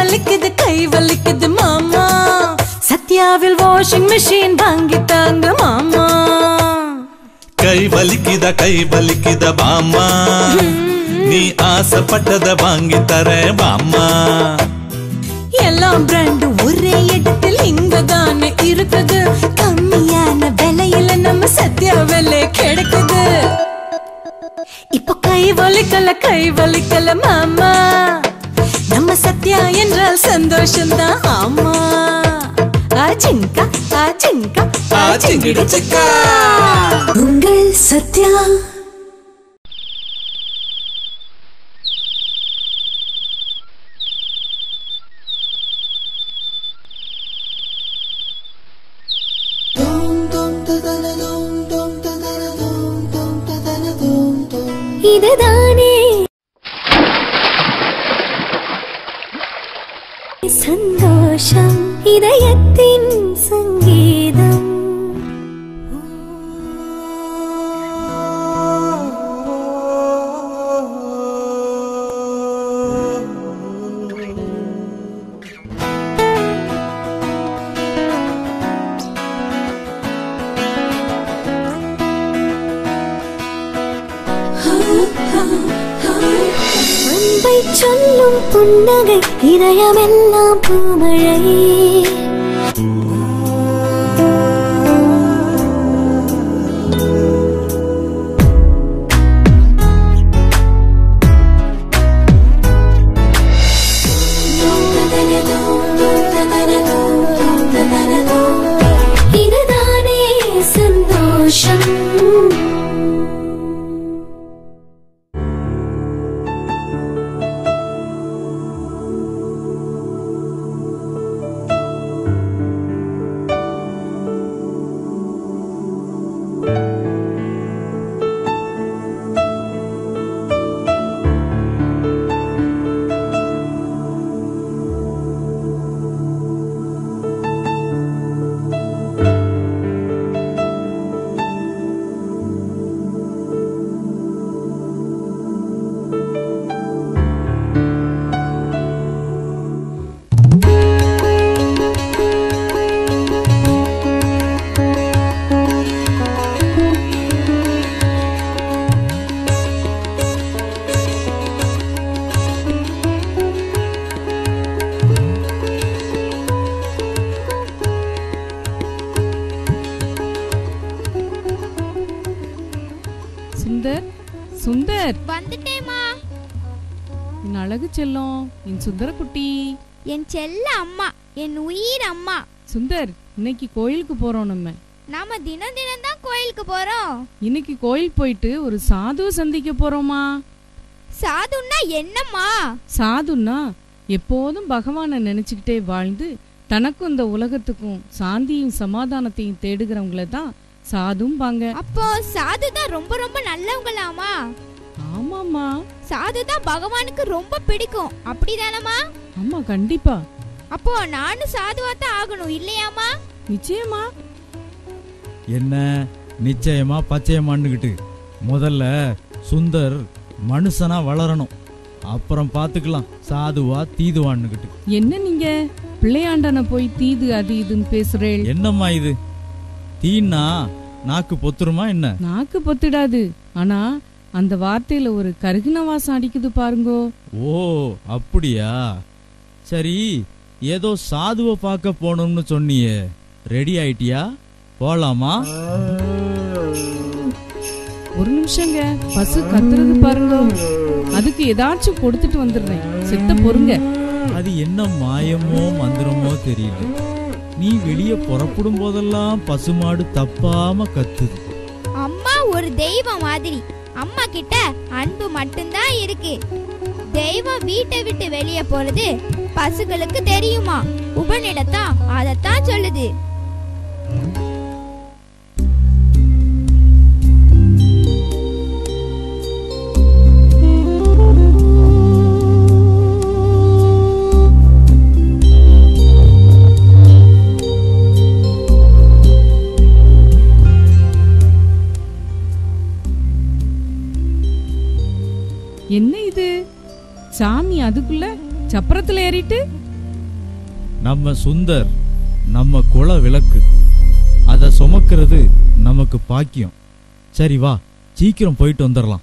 வலிக்குது கை வலிக்குது மாமா சத்யாவில் வாஷிங் மிஷின் வாங்கிட்டாங்க மாமா கை வலிக்குத கை வலிக்குத பாம்மா நீ ஆசைப்பட்டத வாங்கி தரேன் பாம்மா எல்லா பிராண்டும் ஒரே இடத்தில் இங்க தானே இருக்குது கம்மியான விலையில நம்ம சத்யா விலை கிடைக்குது இப்போ கை வலிக்கல கை வலிக்கல மாமா நம்ம சத்யா என்றால் சந்தோஷம்தான் ஆமா ஆச்சிங்கா ஆச்சிங்கா ஆ சிங்கிடு சிக்கா உங்கள் சத்யா இதுதானே சந்தோஷம் இதயத்தின் சங்கீதம் அன்பை சொல்லும் புன்னகை இதயமெல்லாம் பூமழை இதுதானே சந்தோஷம் சுந்தர் சுந்தர் வந்துட்டேமா என் அழகு செல்லம் என் சுந்தர குட்டி என் செல்ல அம்மா என் உயிர் அம்மா சுந்தர் இன்னைக்கு கோயிலுக்கு போறோம் நம்ம நாம தினம் தினம் தான் கோயிலுக்கு போறோம் இன்னைக்கு கோயில் போயிட்டு ஒரு சாதுவை சந்திக்க போறோமா சாதுன்னா என்னம்மா சாதுன்னா எப்போதும் பகவானை நினைச்சுக்கிட்டே வாழ்ந்து தனக்கும் இந்த உலகத்துக்கும் சாந்தியும் சமாதானத்தையும் தேடுகிறவங்கள தான் சாதும் பாங்க அப்போ சாது தான் ரொம்ப ரொம்ப நல்லவங்களாமா ஆமாம்மா சாது தான் பகவானுக்கு ரொம்ப பிடிக்கும் அப்படிதானம்மா ஆமா கண்டிப்பா அப்போ நானும் சாதுவா தான் ஆகணும் இல்லையாமா நிச்சயமா என்ன நிச்சயமா பச்சையமாண்டுக்கிட்டு முதல்ல சுந்தர் மனுஷனா வளரணும் அப்புறம் பார்த்துக்கலாம் சாதுவா தீதுவான்னுக்கிட்டு என்ன நீங்க பிள்ளையாண்டனை போய் தீது அது இதுன்னு பேசுறேள் என்னம்மா இது தீன்னா நாக்கு பொத்துருமா என்ன நாக்கு பொத்திடாது ஆனா அந்த வார்த்தையில ஒரு கருகின வாசம் அடிக்குது பாருங்கோ ஓ அப்படியா சரி ஏதோ சாதுவை பார்க்க போகணும்னு சொன்னியே ரெடி ஆயிட்டியா போலாமா ஒரு நிமிஷங்க பசு கத்துறது பாருங்க அதுக்கு ஏதாச்சும் கொடுத்துட்டு வந்துடுறேன் செத்த பொறுங்க அது என்ன மாயமோ மந்திரமோ தெரியல நீ வெளியே புறப்படும் போதெல்லாம் பசுமாடு தப்பாம கத்துது அம்மா ஒரு தெய்வம் மாதிரி அம்மா கிட்ட அன்பு மட்டும்தான் இருக்கு தெய்வம் வீட்டை விட்டு வெளியே போறது பசுகளுக்கு தெரியுமா உபநிடத்தான் அதத்தான் சொல்லுது என்ன இது சாமி அதுக்குள்ள சப்பரத்துல ஏறிட்டு நம்ம சுந்தர் நம்ம குல விளக்கு அதை சுமக்கிறது நமக்கு பாக்கியம் சரி வா சீக்கிரம் போயிட்டு வந்துடலாம்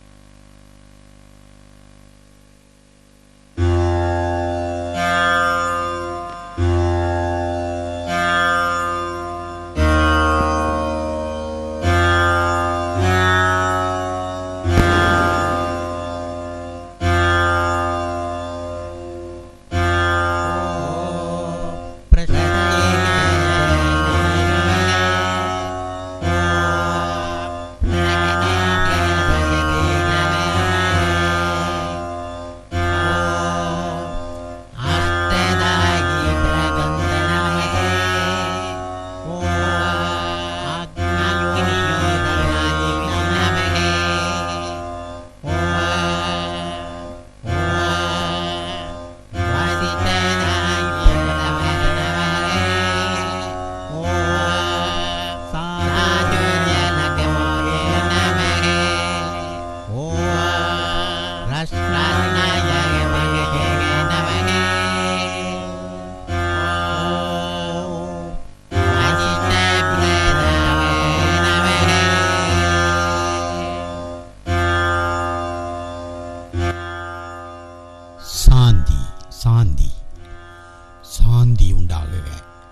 சாந்தி சாந்தி சாந்தி உண்டாகுக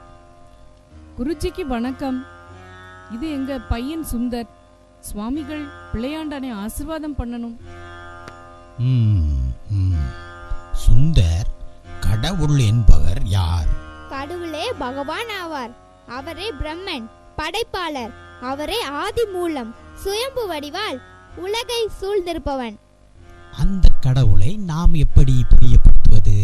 குருஜிக்கு வணக்கம் இது எங்க பையன் சுந்தர் சுவாமிகள் பிள்ளையாண்டனை ஆசிர்வாதம் பண்ணணும் ம், ம். சுந்தர் கடவுள் என்பவர் யார் கடவுளே பகவான் ஆவார் அவரே பிரம்மன் படைப்பாளர் அவரே ஆதி மூலம் சுயம்பு வடிவால் உலகை சூழ்ந்திருப்பவன் அந்த கடவுளை நாம் எப்படி பிரியப்படுத்துவது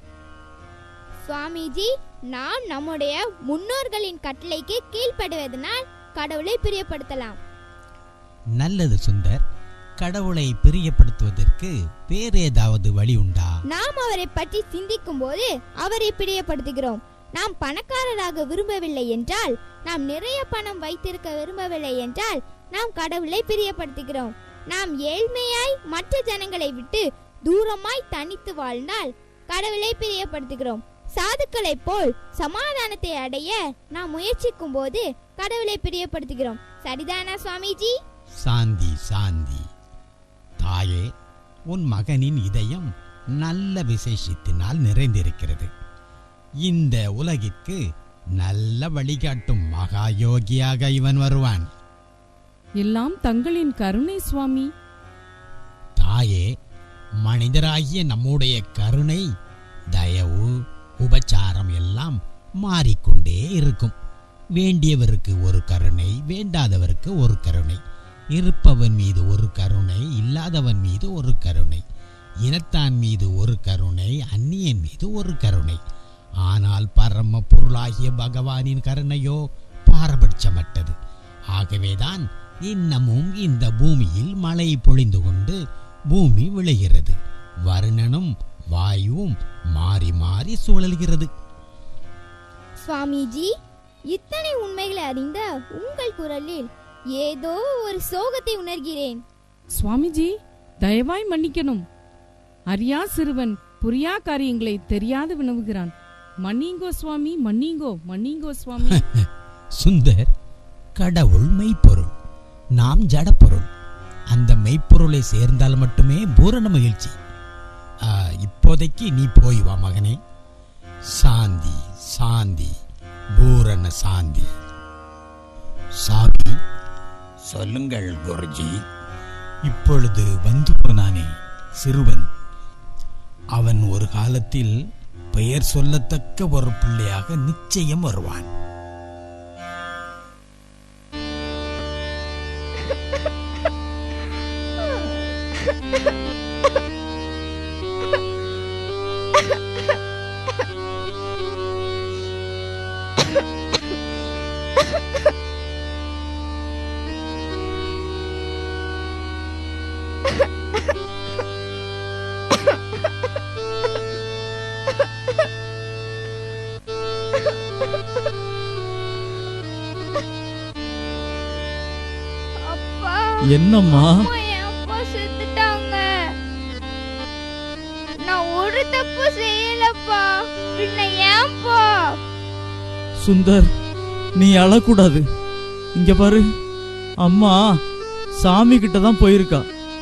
சுவாமிஜி நாம் நம்முடைய முன்னோர்களின் கட்டளைக்கு கீழ்ப்படுவதனால் கடவுளை பிரியப்படுத்தலாம் நல்லது சுந்தர் கடவுளை பிரியப்படுத்துவதற்கு வேறு ஏதாவது வழி உண்டா நாம் அவரை பற்றி சிந்திக்கும் போது அவரை பிரியப்படுத்துகிறோம் நாம் பணக்காரராக விரும்பவில்லை என்றால் நாம் நிறைய பணம் வைத்திருக்க விரும்பவில்லை என்றால் நாம் கடவுளை பிரியப்படுத்துகிறோம் நாம் ஏழ்மையாய் மற்ற ஜனங்களை விட்டு தூரமாய் தனித்து வாழ்ந்தால் கடவுளை பிரியப்படுத்துகிறோம் சாதுக்களைப் போல் சமாதானத்தை அடைய நாம் முயற்சிக்கும் போது கடவுளை பிரியப்படுத்துகிறோம் சரிதானா சுவாமிஜி சாந்தி சாந்தி தாயே உன் மகனின் இதயம் நல்ல விசேஷத்தினால் நிறைந்திருக்கிறது இந்த உலகிற்கு நல்ல வழிகாட்டும் மகா யோகியாக இவன் வருவான் எல்லாம் தங்களின் கருணை சுவாமி தாயே மனிதராகிய நம்முடைய கருணை தயவு உபச்சாரம் எல்லாம் மாறிக்கொண்டே இருக்கும் வேண்டியவருக்கு ஒரு கருணை வேண்டாதவருக்கு ஒரு கருணை இருப்பவன் மீது ஒரு கருணை இல்லாதவன் மீது ஒரு கருணை இனத்தான் மீது ஒரு கருணை அந்நியன் மீது ஒரு கருணை ஆனால் பரம பொருளாகிய பகவானின் கருணையோ பாரபட்சமற்றது ஆகவேதான் இன்னமும் இந்த பூமியில் மழை பொழிந்து கொண்டு பூமி விளைகிறது வருணனும் வாயுவும் மாறி மாறி சுழல்கிறது சுவாமிஜி இத்தனை உண்மைகளை அறிந்த உங்கள் குரலில் ஏதோ ஒரு சோகத்தை உணர்கிறேன் சுவாமிஜி தயவாய் மன்னிக்கணும் அறியா சிறுவன் புரியா காரியங்களை தெரியாது வினவுகிறான் மன்னிங்கோ சுவாமி மன்னிங்கோ மன்னிங்கோ சுவாமி சுந்தர் கடவுள் மெய்ப்பொருள் நாம் ஜடப்பொருள் அந்த மெய்ப்பொருளை சேர்ந்தால் மட்டுமே பூரண மகிழ்ச்சி ஆ, இப்போதைக்கு நீ போய் வா மகனே சாந்தி சாந்தி பூரண சாந்தி சாமி சொல்லுங்கள் குருஜி இப்பொழுது வந்து போனானே சிறுவன் அவன் ஒரு காலத்தில் பெயர் சொல்லத்தக்க ஒரு பிள்ளையாக நிச்சயம் வருவான் அப்பா என்னம்மா அம்மா என் அப்பா செத்துட்டாங்க நான் ஒரு தப்பு செய்யலப்பா பின்ன ஏன் ஏன்பா சுந்தர் நீ அழக்கூடாது இங்க பாரு அம்மா சாமி கிட்ட தான் போயிருக்கா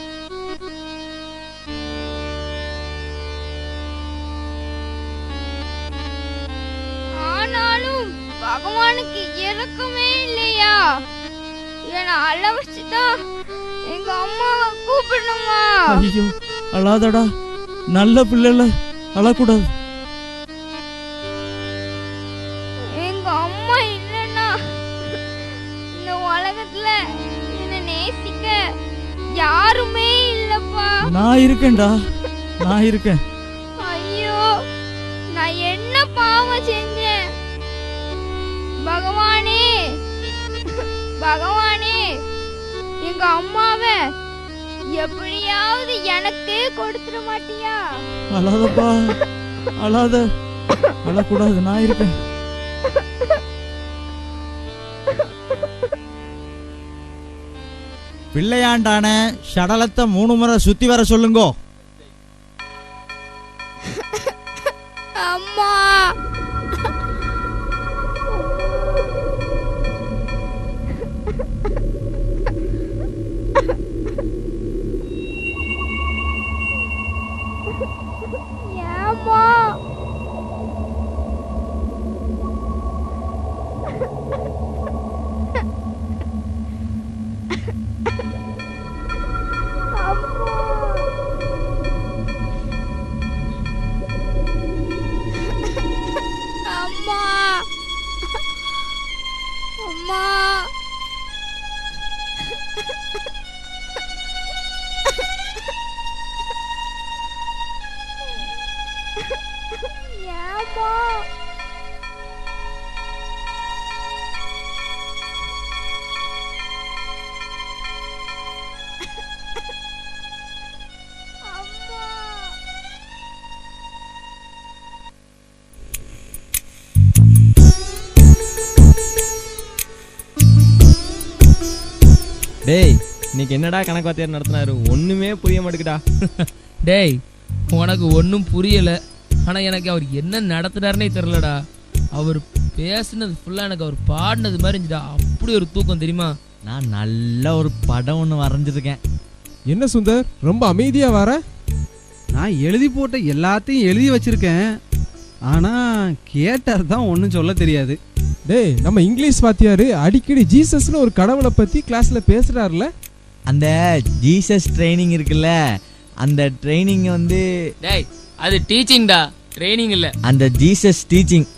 ஆனாலும் பகவானுக்கு இறக்கமே இல்லையா என்னை அழ வச்சுதான் எங்க அம்மாவை கூப்பிடணுமா ஐயோ அழாதடா நல்ல பிள்ளைல அழக்கூடாது எங்க அம்மா இல்லைன்னா இந்த உலகத்துல என்னை நேசிக்க யாருமே இல்லப்பா நான் இருக்கேன்டா நான் இருக்கேன் ஐயோ நான் என்ன பாவம் செஞ்சேன் பகவானே பகவானே எங்க அம்மாவை எப்படியாவது எனக்கு கொடுத்துட மாட்டியா அழாதப்பா அழாத அழக்கூடாது நான் இருக்கேன் பிள்ளையாண்டான சடலத்தை மூணு முறை சுத்தி வர சொல்லுங்கோ அம்மா ஏம்மா அம்மா அம்மா ஏம்மா அம்மா டேய் இன்னைக்கு என்னடா கணக்கு வாத்தியார் நடத்தினாரு ஒண்ணுமே புரிய மாட்டேங்குடா டேய் உனக்கு ஒன்றும் புரியல ஆனா எனக்கு அவர் என்ன நடத்துனாருனே தெரிலடா அவர் பேசுனது ஃபுல்லா எனக்கு அவர் பாடினது மாதிரி இருந்துடா அப்படி ஒரு தூக்கம் தெரியுமா நான் நல்ல ஒரு படம் ஒன்று வரைஞ்சிருக்கேன் என்ன சுந்தர் ரொம்ப அமைதியா வர நான் எழுதி போட்ட எல்லாத்தையும் எழுதி வச்சிருக்கேன் ஆனா கேட்டார் தான் ஒன்றும் சொல்ல தெரியாது டேய் நம்ம இங்கிலீஷ் வாத்தியாரு அடிக்கடி ஜீசஸ்னு ஒரு கடவுளை பத்தி கிளாஸ்ல பேசுறாருல அந்த ஜீசஸ் ட்ரைனிங் இருக்குல்ல அந்த ட்ரைனிங் வந்து டேய் அது டீச்சிங்டா ட்ரைனிங் இல்ல அந்த Jesus teaching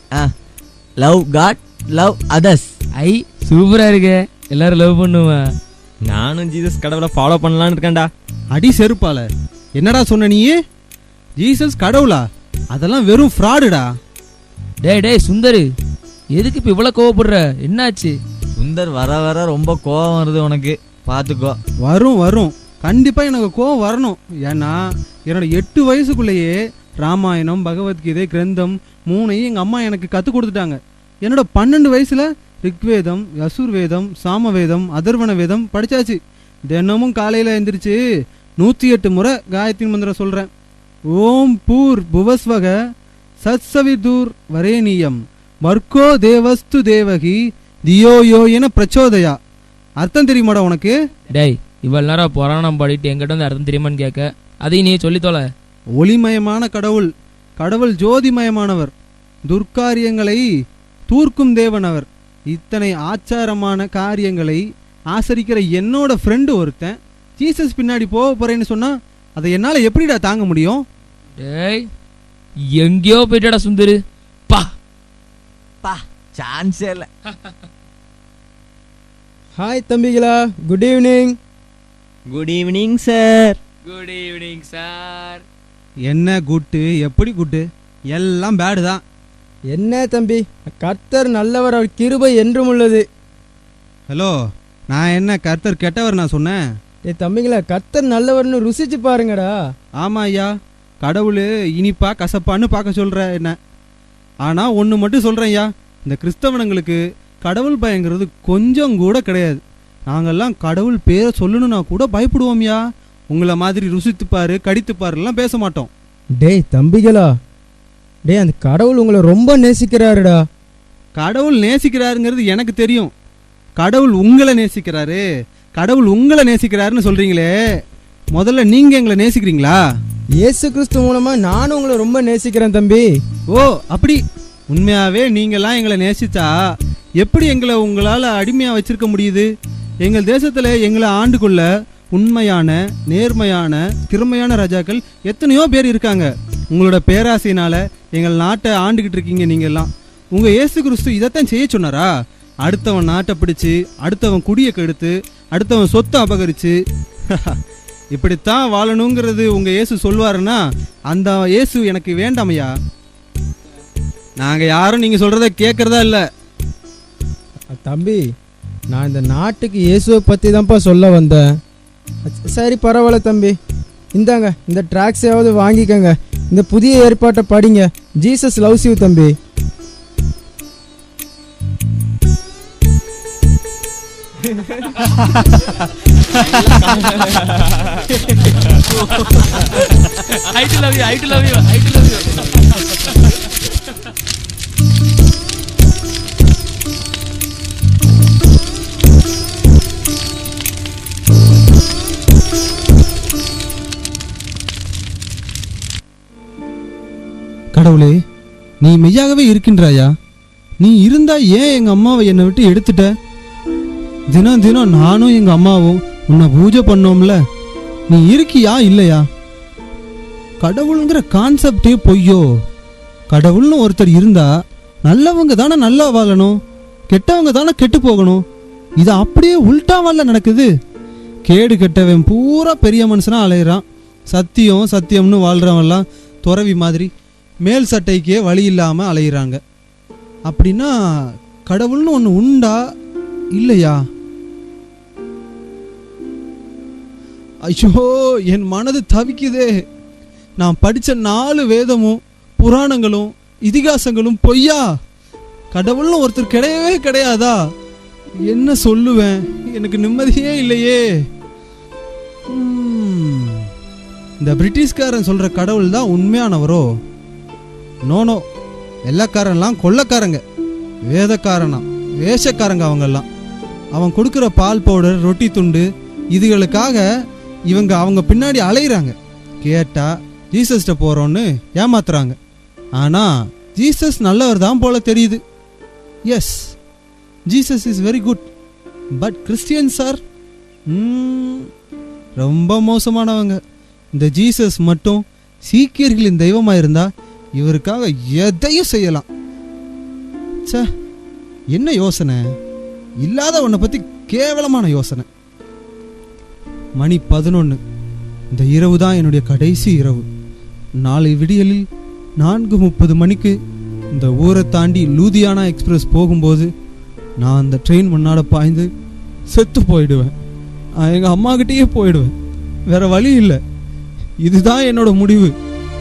love God love others I சூப்பரா இருக்கு எல்லாரும் லவ் பண்ணுவா நானும் ஜீசஸ் கடவுளை ஃபாலோ பண்ணலாம்னு இருக்கேன்டா அடி செருப்பால என்னடா சொன்ன நீ ஜீசஸ் கடவுளா அதெல்லாம் வெறும் ஃப்ராடுடா டேய் டேய் சுந்தரு எதுக்கு இப்ப இவ்வளவு கோவப்படுற என்னாச்சு சுந்தர் வர வர ரொம்ப கோவம் வருது உனக்கு பார்த்துக்கோ வரும் வரும் கண்டிப்பா எனக்கு கோவம் வரணும் ஏன்னா என்னோட எட்டு வயசுக்குள்ளேயே ராமாயணம் பகவத்கீதை கிரந்தம் மூணையும் எங்க அம்மா எனக்கு கற்றுக் கொடுத்துட்டாங்க என்னோட பன்னெண்டு வயசுல ரிக்வேதம் யசுர்வேதம் சாமவேதம் அதர்வண வேதம் படிச்சாச்சு தினமும் காலையில எந்திரிச்சு நூத்தி எட்டு முறை காயத்ரி மந்திரம் சொல்றேன் ஓம் பூர் புவஸ்வக சத்சவிதூர் வரேனியம் மர்க்கோ தேவஸ்து தேவகி தியோ யோ என பிரச்சோதயா அர்த்தம் தெரியுமாடா உனக்கு டேய் இவ்வளவு நேரம் புராணம் பாடிட்டு எங்கிட்ட வந்து அர்த்தம் தெரியுமான்னு கேட்க அதையும் நீ சொல்லி தொலை ஒளிமயமான கடவுள் கடவுள் ஜோதிமயமானவர் துர்க்காரியங்களை தூர்க்கும் தேவனவர் இத்தனை ஆச்சாரமான காரியங்களை ஆசரிக்கிற என்னோட ஃப்ரெண்டு ஒருத்தன் ஜீசஸ் பின்னாடி போக போறேன்னு சொன்னா அதை என்னால எப்படிடா தாங்க முடியும் டேய் எங்கேயோ போயிட்டடா சுந்தரு பா பா சான்ஸே இல்லை ஹாய் தம்பிகளா good evening good evening sir good evening sir என்ன குட்டு எப்படி குட்டு எல்லாம் பேடு தான் என்ன தம்பி கர்த்தர் நல்லவர் அவர் கிருபை என்றும் உள்ளது ஹலோ நான் என்ன கர்த்தர் கெட்டவர் நான் சொன்னேன் ஏ தம்பிங்களா கர்த்தர் நல்லவர்னு ருசிச்சு பாருங்கடா ஆமா ஐயா கடவுள் இனிப்பா கசப்பான்னு பார்க்க சொல்ற என்ன ஆனா ஒன்று மட்டும் சொல்றேன் ஐயா இந்த கிறிஸ்தவனுங்களுக்கு கடவுள் பயங்கிறது கொஞ்சம் கூட கிடையாது நாங்கெல்லாம் கடவுள் பேரை சொல்லணும்னா கூட பயப்படுவோம்யா உங்களை மாதிரி ருசித்துப்பாரு கடித்துப்பாருலாம் பேச மாட்டோம் டேய் தம்பிகளா டேய் அந்த கடவுள் உங்களை ரொம்ப நேசிக்கிறாருடா கடவுள் நேசிக்கிறாருங்கிறது எனக்கு தெரியும் கடவுள் உங்களை நேசிக்கிறாரு கடவுள் உங்களை நேசிக்கிறாருன்னு சொல்றீங்களே முதல்ல நீங்க எங்களை நேசிக்கிறீங்களா இயேசு கிறிஸ்து மூலமா நானும் உங்களை ரொம்ப நேசிக்கிறேன் தம்பி ஓ அப்படி உண்மையாவே நீங்கெல்லாம் எங்களை நேசிச்சா எப்படி எங்களை உங்களால அடிமையா வச்சிருக்க முடியுது எங்கள் தேசத்துல எங்களை ஆண்டுக்குள்ள உண்மையான நேர்மையான திறமையான ராஜாக்கள் எத்தனையோ பேர் இருக்காங்க உங்களோட பேராசையினால எங்கள் நாட்டை ஆண்டுகிட்டு இருக்கீங்க நீங்க எல்லாம் உங்க இயேசு கிறிஸ்து இதைத்தான் செய்ய சொன்னாரா அடுத்தவன் நாட்டை பிடிச்சு அடுத்தவன் குடியை கெடுத்து அடுத்தவன் சொத்தை அபகரிச்சு இப்படித்தான் வாழணுங்கிறது உங்க இயேசு சொல்வாருன்னா அந்த இயேசு எனக்கு வேண்டாமையா நாங்க யாரும் நீங்க சொல்றத கேட்கறதா இல்ல தம்பி நான் இந்த நாட்டுக்கு இயேசுவை பற்றி தான்ப்பா சொல்ல வந்தேன் சரி பரவாயில்ல தம்பி இந்தாங்க இந்த ட்ராக்ஸையாவது வாங்கிக்கங்க இந்த புதிய ஏற்பாட்டை படிங்க ஜீசஸ் லவ்ஸ் யூ தம்பி I do love you, I do love you, I do love you. கடவுளே நீ மெய்யாகவே இருக்கின்றாயா நீ இருந்தா ஏன் எங்க அம்மாவை என்னை விட்டு எடுத்துட்ட தினம் தினம் நானும் எங்க அம்மாவும் உன்னை பூஜை பண்ணோம்ல நீ இருக்கியா இல்லையா கடவுளுங்கிற கான்செப்டே பொய்யோ கடவுள்னு ஒருத்தர் இருந்தா நல்லவங்க தானே நல்லா வாழணும் கெட்டவங்க தானே கெட்டு போகணும் இது அப்படியே உல்டாவால நடக்குது கேடு கெட்டவன் பூரா பெரிய மனுஷனா அலையிறான் சத்தியம் சத்தியம்னு வாழ்றவன்லாம் துறவி மாதிரி மேல் சட்டைக்கே வழி இல்லாம அலையிறாங்க அப்படின்னா கடவுள்னு ஒன்று உண்டா இல்லையா ஐயோ என் மனது தவிக்குதே நான் படிச்ச நாலு வேதமும் புராணங்களும் இதிகாசங்களும் பொய்யா கடவுள்னு ஒருத்தர் கிடையவே கிடையாதா என்ன சொல்லுவேன் எனக்கு நிம்மதியே இல்லையே உம், இந்த பிரிட்டிஷ்காரன் சொல்ற கடவுள் தான் உண்மையானவரோ நோ நோ வெள்ளக்காரன்லாம் கொள்ளக்காரங்க வேதக்காரனா வேஷக்காரங்க அவங்கெல்லாம் அவன் கொடுக்குற பால் பவுடர் ரொட்டி துண்டு இதுகளுக்காக இவங்க அவங்க பின்னாடி அலையிறாங்க கேட்டா ஜீசஸ்ட்ட போறோன்னு ஏமாத்துறாங்க ஆனா ஜீசஸ் நல்லவர் தான் போல தெரியுது yes Jesus is very good but Christians are ரொம்ப மோசமானவங்க இந்த ஜீசஸ் மட்டும் சீக்கியர்களின் தெய்வமா இருந்தா இவருக்காக எதையும் செய்யலாம் ச்சே என்ன யோசனை இல்லாத உன்னை பத்தி கேவலமான யோசனை மணி பதினொன்று இந்த இரவு தான் என்னுடைய கடைசி இரவு நாளை விடியலில் நான்கு முப்பது மணிக்கு இந்த ஊரை தாண்டி லூதியானா எக்ஸ்பிரஸ் போகும்போது நான் அந்த ட்ரெயின் முன்னால பாய்ந்து செத்து போயிடுவேன் நான் எங்கள் அம்மாகிட்டயே போயிடுவேன் வேற வழி இல்லை இதுதான் என்னோட முடிவு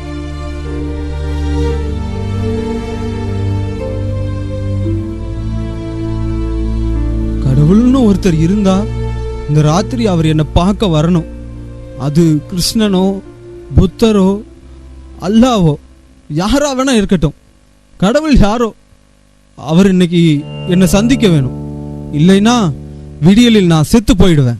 கடவுள்னு ஒருத்தர் இருந்தா இந்த ராத்திரி அவர் என்னை பார்க்க வரணும் அது கிருஷ்ணனோ புத்தரோ அல்லாவோ யாரா வேணா இருக்கட்டும் கடவுள் யாரோ அவர் இன்னைக்கு என்னை சந்திக்க வேணும் இல்லைன்னா விடியலில் நான் செத்து போயிடுவேன்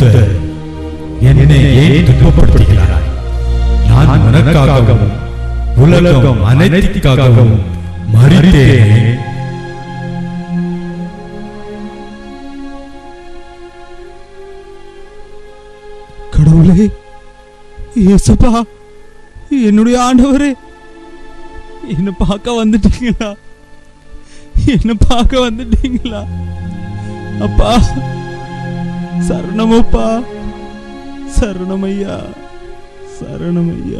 சுந்தர் என்னை ஏன் துன்பப்படுத்துகிறாய் நான் உனக்காகவும் உலகம் அனைத்திற்காகவும் மறித்தேனே கடவுளே ஏசப்பா என்னுடைய ஆண்டவரே என்ன பார்க்க வந்துட்டீங்களா என்ன பார்க்க வந்துட்டீங்களா அப்பா சரணமப்பா சரணமையா சரணமையா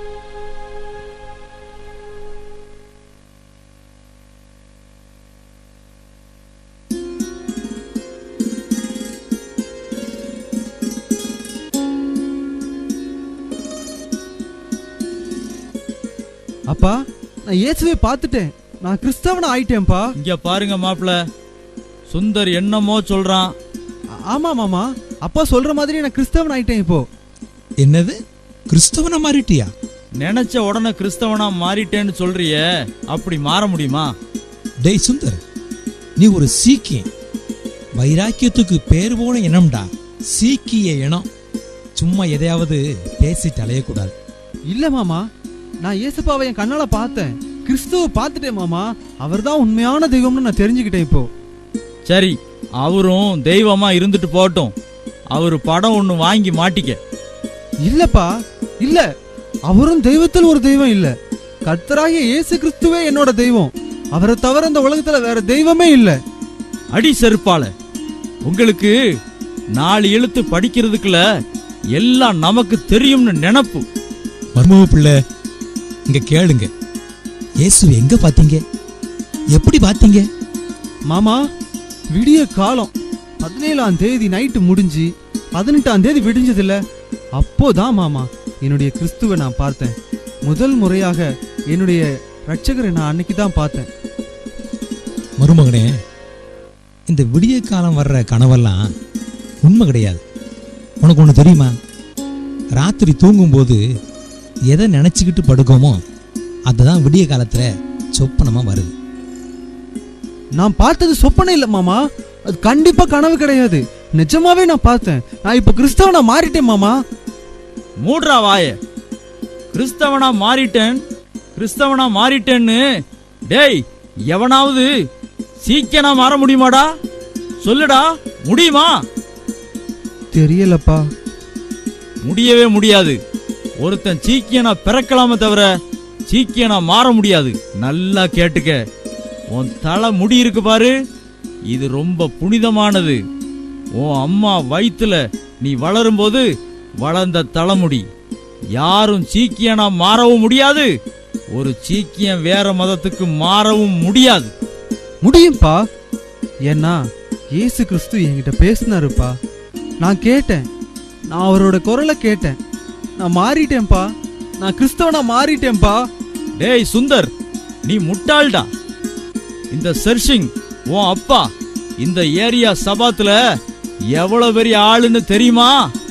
அப்பா நான் இயேசுவை பார்த்துட்டேன் நான் கிறிஸ்தவன ஆயிட்டேன்ப்பா இங்க பாருங்க மாப்பிள சுந்தர் என்னமோ சொல்றான் ஆமா மாமா அப்பா சொல்ற மாதிரி நான் கிறிஸ்தவன் ஆயிட்டேன் இப்போ என்னது கிறிஸ்தவனா மாறிட்டியா நினைச்ச உடனே கிறிஸ்தவனா மாறிட்டேன்னு சொல்றியே அப்படி மாற முடியுமா டேய் சுந்தர் நீ ஒரு சீக்கியன் வைராக்கியத்துக்கு பேர் போன இனம்டா சீக்கிய இனம் சும்மா எதையாவது பேசிட்டு அலையக்கூடாது இல்ல மாமா நான் இயேசுப்பாவை என் கண்ணால பார்த்தேன் கிறிஸ்துவ பார்த்துட்டேன் மாமா அவர்தான் உண்மையான தெய்வம்னு நான் தெரிஞ்சுக்கிட்டேன் இப்போ சரி அவரும் தெய்வமா இருந்துட்டு போகட்டும் அவர் படம் ஒண்ணு வாங்கி மாட்டிக்க இல்லப்பா இல்ல அவரும் தெய்வத்தில் ஒரு தெய்வம் இல்ல கர்த்தராகிய இயேசு கிறிஸ்துவே என்னோட தெய்வம் அவரை தவிர இந்த உலகத்துல வேற தெய்வமே இல்ல அடி செருப்பால உங்களுக்கு நாலு எழுத்து படிக்கிறதுக்குள்ள எல்லாம் நமக்கு தெரியும்னு நினப்பு மர்மவ பிள்ளை இங்க கேளுங்க இயேசு எங்க பாத்தீங்க எப்படி பாத்தீங்க மாமா விடிய காலம் பதினேழாம் தேதி நைட்டு முடிஞ்சு பதினெட்டாம் தேதி விடிஞ்சதில்ல அப்போதான் மாமா என்னுடைய கிறிஸ்துவை நான் பார்த்தேன் முதல் முறையாக என்னுடைய ரட்சகரை நான் அன்னைக்கு தான் பார்த்தேன் மருமகனே இந்த விடிய காலம் வர்ற கனவெல்லாம் உண்மை கிடையாது உனக்கு ஒன்று தெரியுமா ராத்திரி தூங்கும்போது எதை நினச்சிக்கிட்டு படுக்கோமோ அதுதான் விடிய காலத்தில் சொப்பனமாக வருது நான் பார்த்தது சொப்பனை இல்ல மாமா அது கண்டிப்பா கனவு கிடையாது நிஜமாவே நான் பார்த்தேன் நான் இப்ப கிறிஸ்தவனா மாறிட்டேன் மாமா மூடுறா வாய கிறிஸ்தவனா மாறிட்டேன் கிறிஸ்தவனா மாறிட்டேன்னு டேய் எவனாவது சீக்கியனா மாற முடியுமாடா சொல்லுடா முடியுமா தெரியலப்பா முடியவே முடியாது ஒருத்தன் சீக்கியனா பிறக்கலாமே தவிர சீக்கியனா மாற முடியாது நல்லா கேட்டுக்க உன் தலை முடி இருக்கு பாரு இது ரொம்ப புனிதமானது உன் அம்மா வயித்துல நீ வளரும்போது வளர்ந்த தலைமுடி யாரும் சீக்கியனா மாறவும் முடியாது ஒரு சீக்கியம் வேற மதத்துக்கு மாறவும் முடியாது முடியும்பா ஏன்னா இயேசு கிறிஸ்து என்கிட்ட பேசினாருப்பா நான் கேட்டேன் நான் அவரோட குரலை கேட்டேன் நான் மாறிட்டேன்ப்பா நான் கிறிஸ்தவனா மாறிட்டேன்ப்பா டேய் சுந்தர் நீ முட்டாள்டா இந்த சர்ஷிங் உன் அப்பா இந்த ஏரியா சபாத்துல எவ்வளவு பெரிய ஆளுன்னு தெரியுமா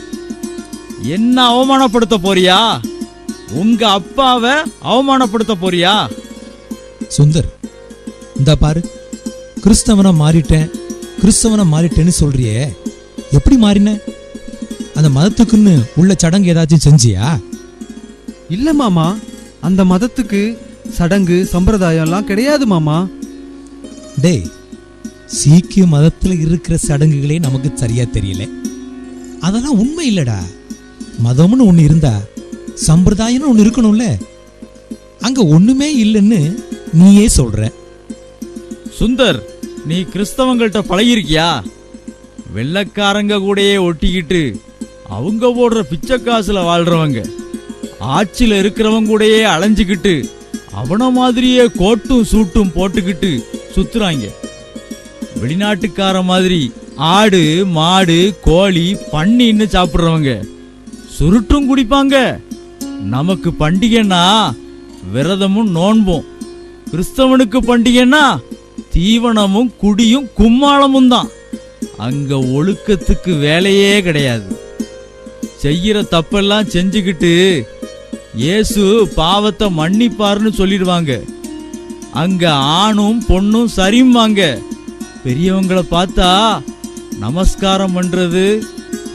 என்ன அவமானப்படுத்த போறியா உங்க அப்பாவை அவமானப்படுத்த போறியா சுந்தர் இந்த பாரு கிறிஸ்தவனா மாறிட்டேன் கிறிஸ்தவனா மாறிட்டேன்னு சொல்றியே எப்படி மாறின அந்த மதத்துக்குன்னு உள்ள சடங்கு ஏதாச்சும் செஞ்சியா இல்ல மாமா அந்த மதத்துக்கு சடங்கு சம்பிரதாயம் எல்லாம் கிடையாது மாமா டேய் சீக்கிய மதத்துல இருக்கிற சடங்குகளே நமக்கு சரியா தெரியல அதெல்லாம் உண்மை இல்லடா மதம்னு ஒண்ணு இருந்தா சம்பிரதாயம்னு ஒண்ணு இருக்கணும்ல அங்க ஒண்ணுமே இல்லைன்னு நீயே சொல்ற சுந்தர் நீ கிறிஸ்தவங்கள்ட்ட பழகிருக்கியா வெள்ளக்காரங்க கூடயே ஒட்டிக்கிட்டு அவங்க போடுற பிச்சை காசுல வாழ்றவங்க ஆட்சியில இருக்கிறவங்க கூடயே அலைஞ்சுக்கிட்டு அவன மாதிரியே கோட்டும் சூட்டும் போட்டுக்கிட்டு சுத்துறாங்க வெளிநாட்டுக்கார மாதிரி ஆடு மாடு கோழி பன்னின்னு சாப்பிடுறவங்க சுருட்டும் குடிப்பாங்க நமக்கு பண்டிகைன்னா விரதமும் நோன்பும் கிறிஸ்தவனுக்கு பண்டிகைன்னா தீவனமும் குடியும் கும்மாளமும் தான் அங்க ஒழுக்கத்துக்கு வேலையே கிடையாது செய்யற தப்பெல்லாம் செஞ்சுக்கிட்டு இயேசு பாவத்தை மன்னிப்பாருன்னு சொல்லிடுவாங்க அங்க ஆணும் பொண்ணும் சரிம்பாங்க பெரியவங்கள பார்த்தா நமஸ்காரம் பண்றது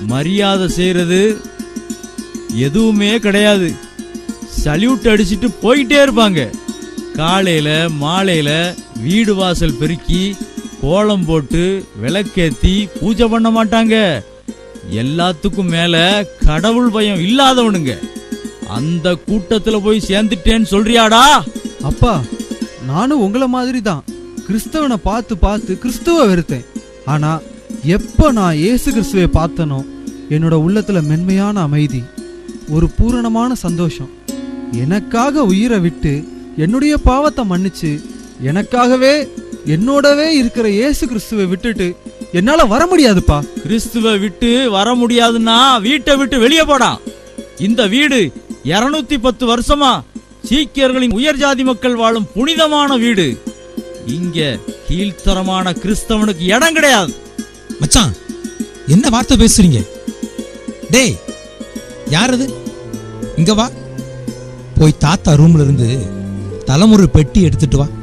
மரியாதை செய்யறது எதுவுமே கிடையாது சல்யூட் அடிச்சிட்டு போயிட்டே இருப்பாங்க காலையில மாலையில வீடு வாசல் பெருக்கி கோலம் போட்டு விளக்கேத்தி பூஜை பண்ண மாட்டாங்க எல்லாத்துக்கும் மேல கடவுள் பயம் இல்லாதவனுங்க அந்த கூட்டத்துல போய் சேர்ந்துட்டேன்னு சொல்றியாடா அப்பா நானும் உங்கள மாதிரி தான் கிறிஸ்தவனை பார்த்து பார்த்து கிறிஸ்துவ வெறுத்தேன் ஆனா எப்போ நான் இயேசு கிறிஸ்துவை பார்த்தனோ என்னோட உள்ளத்துல மென்மையான அமைதி ஒரு பூரணமான சந்தோஷம் எனக்காக உயிரை விட்டு என்னுடைய பாவத்தை மன்னிச்சு எனக்காகவே என்னோடவே இருக்கிற இயேசு கிறிஸ்துவை விட்டுட்டு என்னால வர முடியாதுப்பா கிறிஸ்துவ விட்டு வர முடியாதுன்னா வீட்டை விட்டு வெளியே போடா இந்த வீடு இருநூத்தி பத்து வருஷமா சீக்கியர்களின் உயர் ஜாதி மக்கள் வாழும் புனிதமான வீடு இங்க கீழ்த்தரமான கிறிஸ்தவனுக்கு இடம் கிடையாது மச்சான் என்ன வார்த்தை பேசுறீங்க டேய் யார் அது இங்க வா போய் தாத்தா ரூம்ல இருந்து தலைமுறை பெட்டி எடுத்துட்டு வா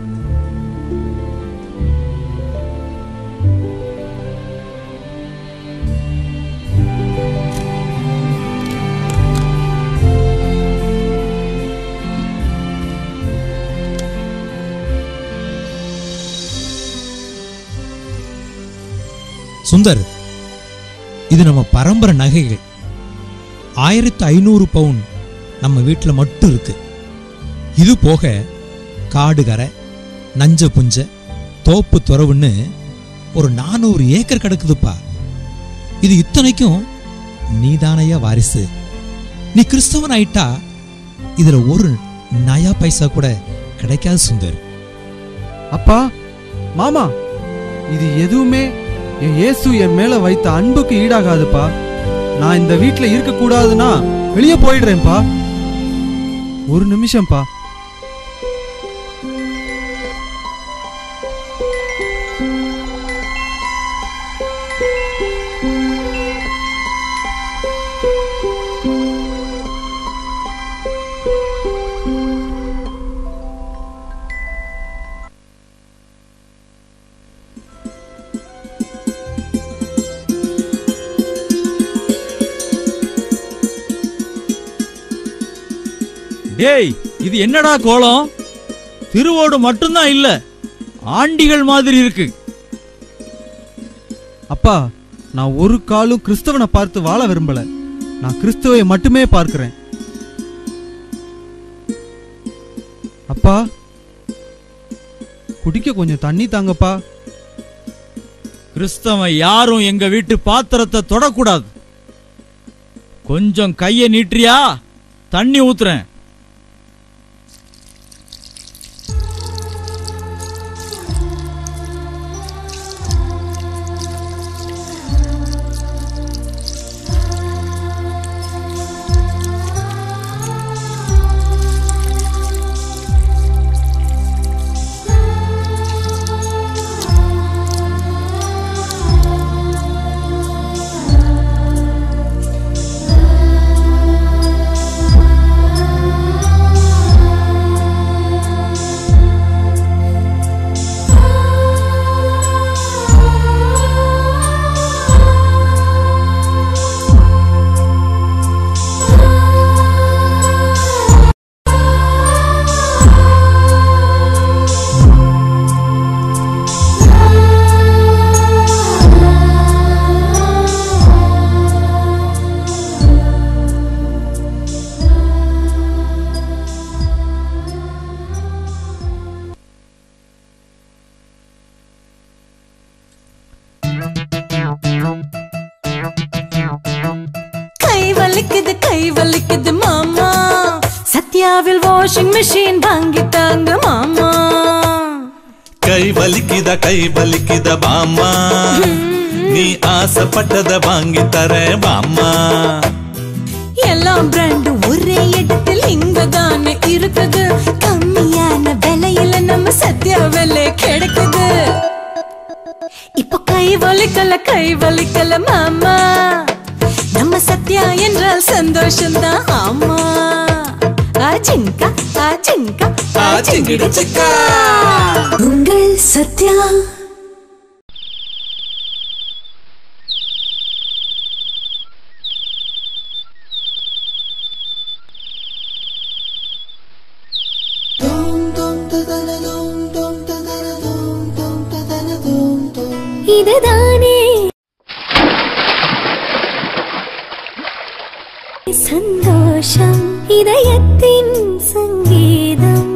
சுந்தர் இது நம்ம பரம்பரை நகைகள் ஆயிரத்து ஐநூறு பவுன் நம்ம வீட்டில் மட்டும் இருக்கு இது போக காடு கரை நஞ்ச புஞ்ச தோப்பு துறவுன்னு ஒரு நானூறு ஏக்கர் கிடக்குதுப்பா இது இத்தனைக்கும் நீதானையா வாரிசு நீ கிறிஸ்தவன் ஆயிட்டா இதுல ஒரு நயா பைசா கூட கிடைக்காது சுந்தர் அப்பா மாமா இது எதுவுமே என் இயேசு என் மேல வைத்த அன்புக்கு ஈடாகாதுப்பா நான் இந்த வீட்ல இருக்க கூடாதுன்னா வெளியே போயிடுறேன்ப்பா ஒரு நிமிஷம்ப்பா டேய் இது என்னடா கோலம் திருவோடு மட்டும்தான் இல்ல ஆண்டிகள் மாதிரி இருக்கு அப்பா நான் ஒரு காலும் கிறிஸ்தவனை பார்த்து வாழ விரும்பல நான் கிறிஸ்துவை மட்டுமே பார்க்கிறேன் அப்பா குடிக்க கொஞ்சம் தண்ணி தாங்கப்பா கிறிஸ்தவன் யாரும் எங்க வீட்டு பாத்திரத்தை தொடக்கூடாது கொஞ்சம் கைய நீட்டுறியா தண்ணி ஊத்துறேன் கை வலிக்குது கை வலிக்குது மாமா சத்யாவில் வாஷிங் மிஷின் வாங்கிட்டாங்க மாமா கை வலிக்குத கை வலிக்குத பாமா நீ ஆசைப்பட்டத வாங்கி தரேன் பாமா எல்லா பிராண்டும் ஒரே இடத்தில் இங்க தானே இருக்குது கம்மியான விலையில நம்ம சத்யா விலை கிடைக்குது இப்போ கை வலிக்கல கை வலிக்கல மாமா நம்ம சத்யா என்றால் சந்தோஷம்தான் ஆமா ஆஜிங்கா ஆஜிங்கா ஆஜிங்கிடு சிக்கா. உங்கள் சத்யா இதுதானே சந்தோஷம் இதயத்தின் சங்கீதம்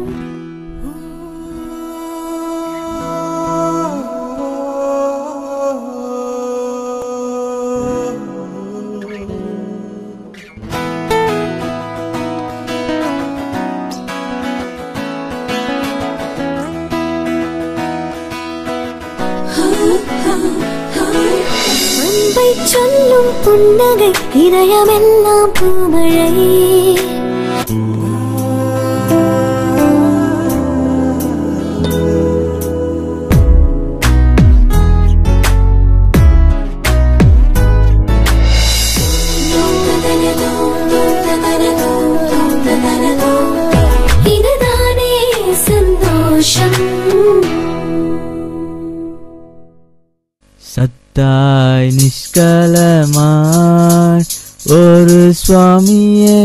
அன்பை சொல்லும் புன்னகை இதயமெல்லாம் பூமழை இதுதானே சந்தோஷம் சத்தாய் நிஷ்கலமாய் ஒரு சுவாமியே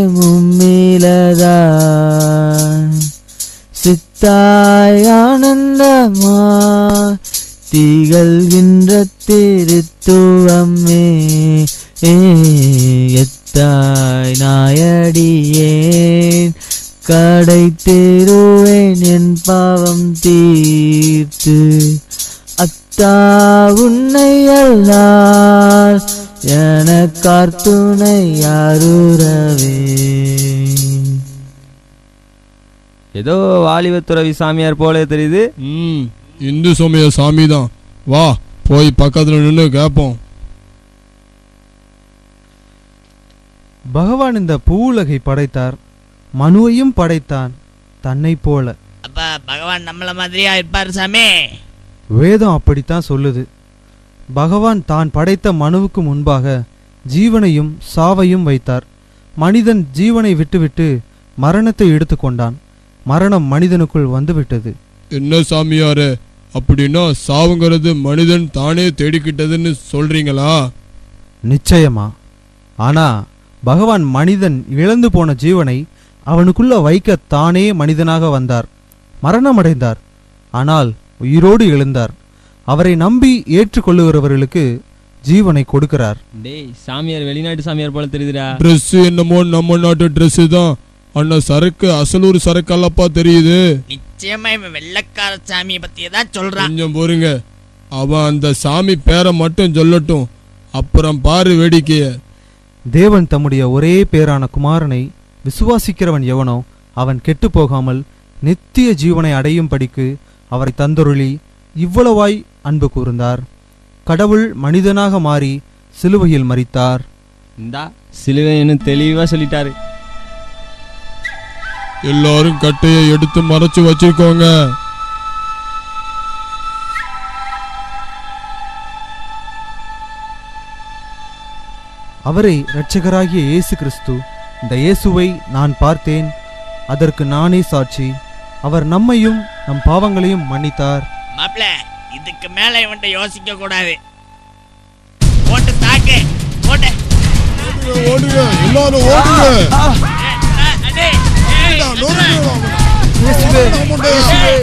மும்மிலதாய் சித்தாய் ஆனந்தமாய் திகழ்கின்ற திருத்துவமே ஏ, எத்தாய் நாயடியேன் கடை தேருவேன் என் பாவம் தீர்த்து அத்தா உன்னை அல்லால் எனக்கார் துணை யாருறவே ஏதோ வாலிபத்துறவி சாமியார் போல தெரியுது ம் இந்து சமய சாமி தான் வா போய் பக்கத்துல நின்று கேட்போம் பகவான் இந்த பூவுலகை படைத்தார் மனுவையும் படைத்தான் தன்னைப் போல அப்ப பகவான் நம்மள மாதிரியா இருப்பாரு சாமி வேதம் அப்படித்தான் சொல்லுது பகவான் தான் படைத்த மனுவுக்கு முன்பாக ஜீவனையும் சாவையும் வைத்தார் மனிதன் ஜீவனை விட்டுவிட்டு மரணத்தை எடுத்துக்கொண்டான் மரணம் மனிதனுக்குள் வந்துவிட்டது என்ன சாமியாரே அப்படின்னா சாவுங்கிறது மனிதன் தானே தேடிக்கிட்டதுன்னு சொல்றீங்களா நிச்சயமா ஆனா பகவான் மனிதன் இழந்து போன ஜீவனை அவனுக்குள்ள வைக்க தானே மனிதனாக வந்தார் மரணமடைந்தார் ஆனால் உயிரோடு எழுந்தார் அவரை நம்பி ஏற்றுக்கொள்ளுகிறவர்களுக்கு ஜீவனை கொடுக்கிறார் டேய் சாமியார் வெளிநாட்டு சாமியார் போல தெரியுதுடா Dress என்னமோ நம்ம நாட்டு Dress தான் அண்ணா சரக்கு அசலூர் சரக்கு அல்லப்பா தெரியுது நிச்சயமா இவன் வெள்ளக்கார சாமியை பத்தியே தான் சொல்றான் கொஞ்சம் பொறுங்க அவன் அந்த சாமி பேரை மட்டும் சொல்லட்டும் அப்புறம் பாரு வேடிக்கைய தேவன் தம்முடைய ஒரே பேரான குமாரனை விசுவாசிக்கிறவன் எவனோ அவன் கெட்டுப் போகாமல் நித்திய ஜீவனை அடையும் படிக்கு அவரை தந்தொருளி இவ்வளவாய் அன்பு கூர்ந்தார் கடவுள் மனிதனாக மாறி சிலுவையில் மரித்தார் இந்தா சிலுவைன்னு தெளிவா சொல்லிட்டாரு எல்லாரும் கட்டையை எடுத்து மறைச்சு வச்சிருக்கோங்க அவரை இரட்சகராகிய இயேசு கிறிஸ்து இந்த இயேசுவை நான் பார்த்தேன் அதற்கு நானே சாட்சி அவர் நம்மையும் நம் பாவங்களையும் மன்னித்தார் மாப்ள இதுக்கு மேல இவன்ட்ட யோசிக்க கூடாது போட்டு தாக்கு போட்டு ஓடுங்க எல்லாரும் ஓடுங்க அடே இயேசுவே, இயேசுவே.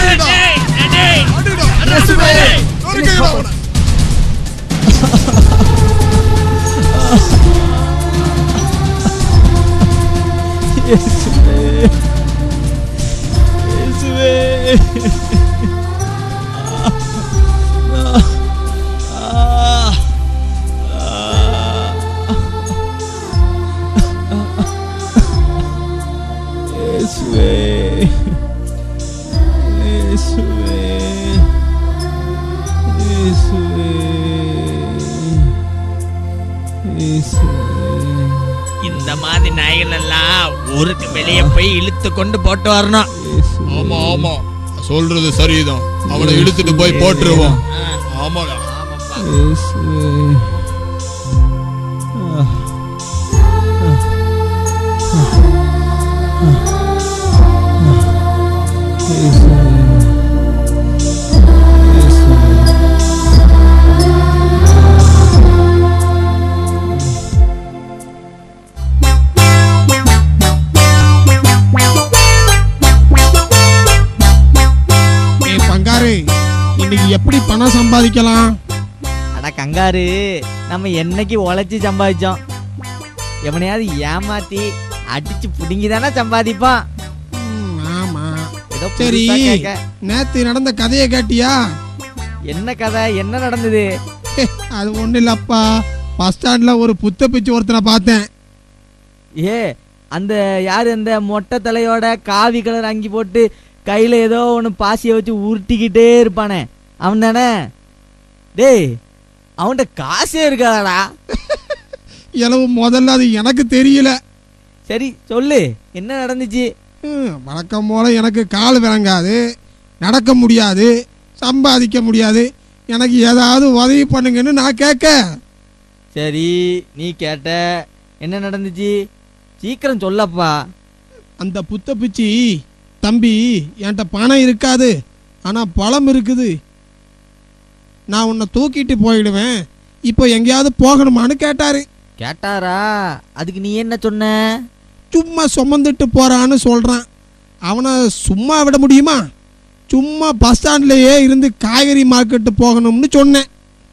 இயேசுவே இயேசுவே இயேசுவே இயேசுவே இயேசுவே இயேசுவே இந்த மாதிரி நாய்கள் எல்லாம் ஊருக்கு வெளியே போய் இழுத்து கொண்டு போட்டு வரணும் ஆமா ஆமா சொல்றது சரிதான் அவனை இழுத்துட்டு போய் போட்டுருவோம் ஆமாடா இயேசுவே ஏய் பங்காரு இன்னைக்கு எப்படி பணம் சம்பாதிக்கலாம் கங்காரு நம்ம என்னைக்கு உழைச்சி சம்பாதிச்சோம் எவனையாவது ஏமாத்தி அடிச்சு புடுங்கி தானே சம்பாதிப்பான் ஆமா ஏதோ சரி புதுசா கேக்க. நேத்து நடந்த கதையை கேட்டியா என்ன கதை என்ன நடந்தது அது ஒண்ணு இல்லப்பா பஸ் ஸ்டாண்ட்ல ஒரு புத்த பிச்சு ஒருத்தனை பார்த்தேன் ஏ அந்த யார் அந்த மொட்டை தலையோட காவி கலர் அங்கி போட்டு கையில ஏதோ ஒன்று பாசியை வச்சு உருட்டிக்கிட்டே இருப்பானே அவன் தானே டேய் அவன்கிட்ட காசே இருக்காடா இளவு முதல்ல அது எனக்கு தெரியல சரி சொல்லு என்ன நடந்துச்சு ம், வழக்கம் போல எனக்கு கால் விளங்காது நடக்க முடியாது சம்பாதிக்க முடியாது எனக்கு ஏதாவது உதவி பண்ணுங்கன்னு நான் கேட்க சரி நீ கேட்ட என்ன நடந்துச்சு சீக்கிரம் சொல்லப்பா அந்த புத்த பிச்சி தம்பி என்கிட்ட பணம் இருக்காது ஆனா பழம் இருக்குது நான் உன்னை தூக்கிட்டு போயிடுவேன் இப்போ எங்கேயாவது போகணுமான்னு கேட்டாரு கேட்டாரா அதுக்கு நீ என்ன சொன்ன சும்மா சுமந்துட்டு போறான்னு சொல்றான் அவனை சும்மா விட முடியுமா சும்மா பஸ் ஸ்டாண்ட்லயே இருந்து காய்கறி மார்க்கெட்டு போகணும்னு சொன்னேன்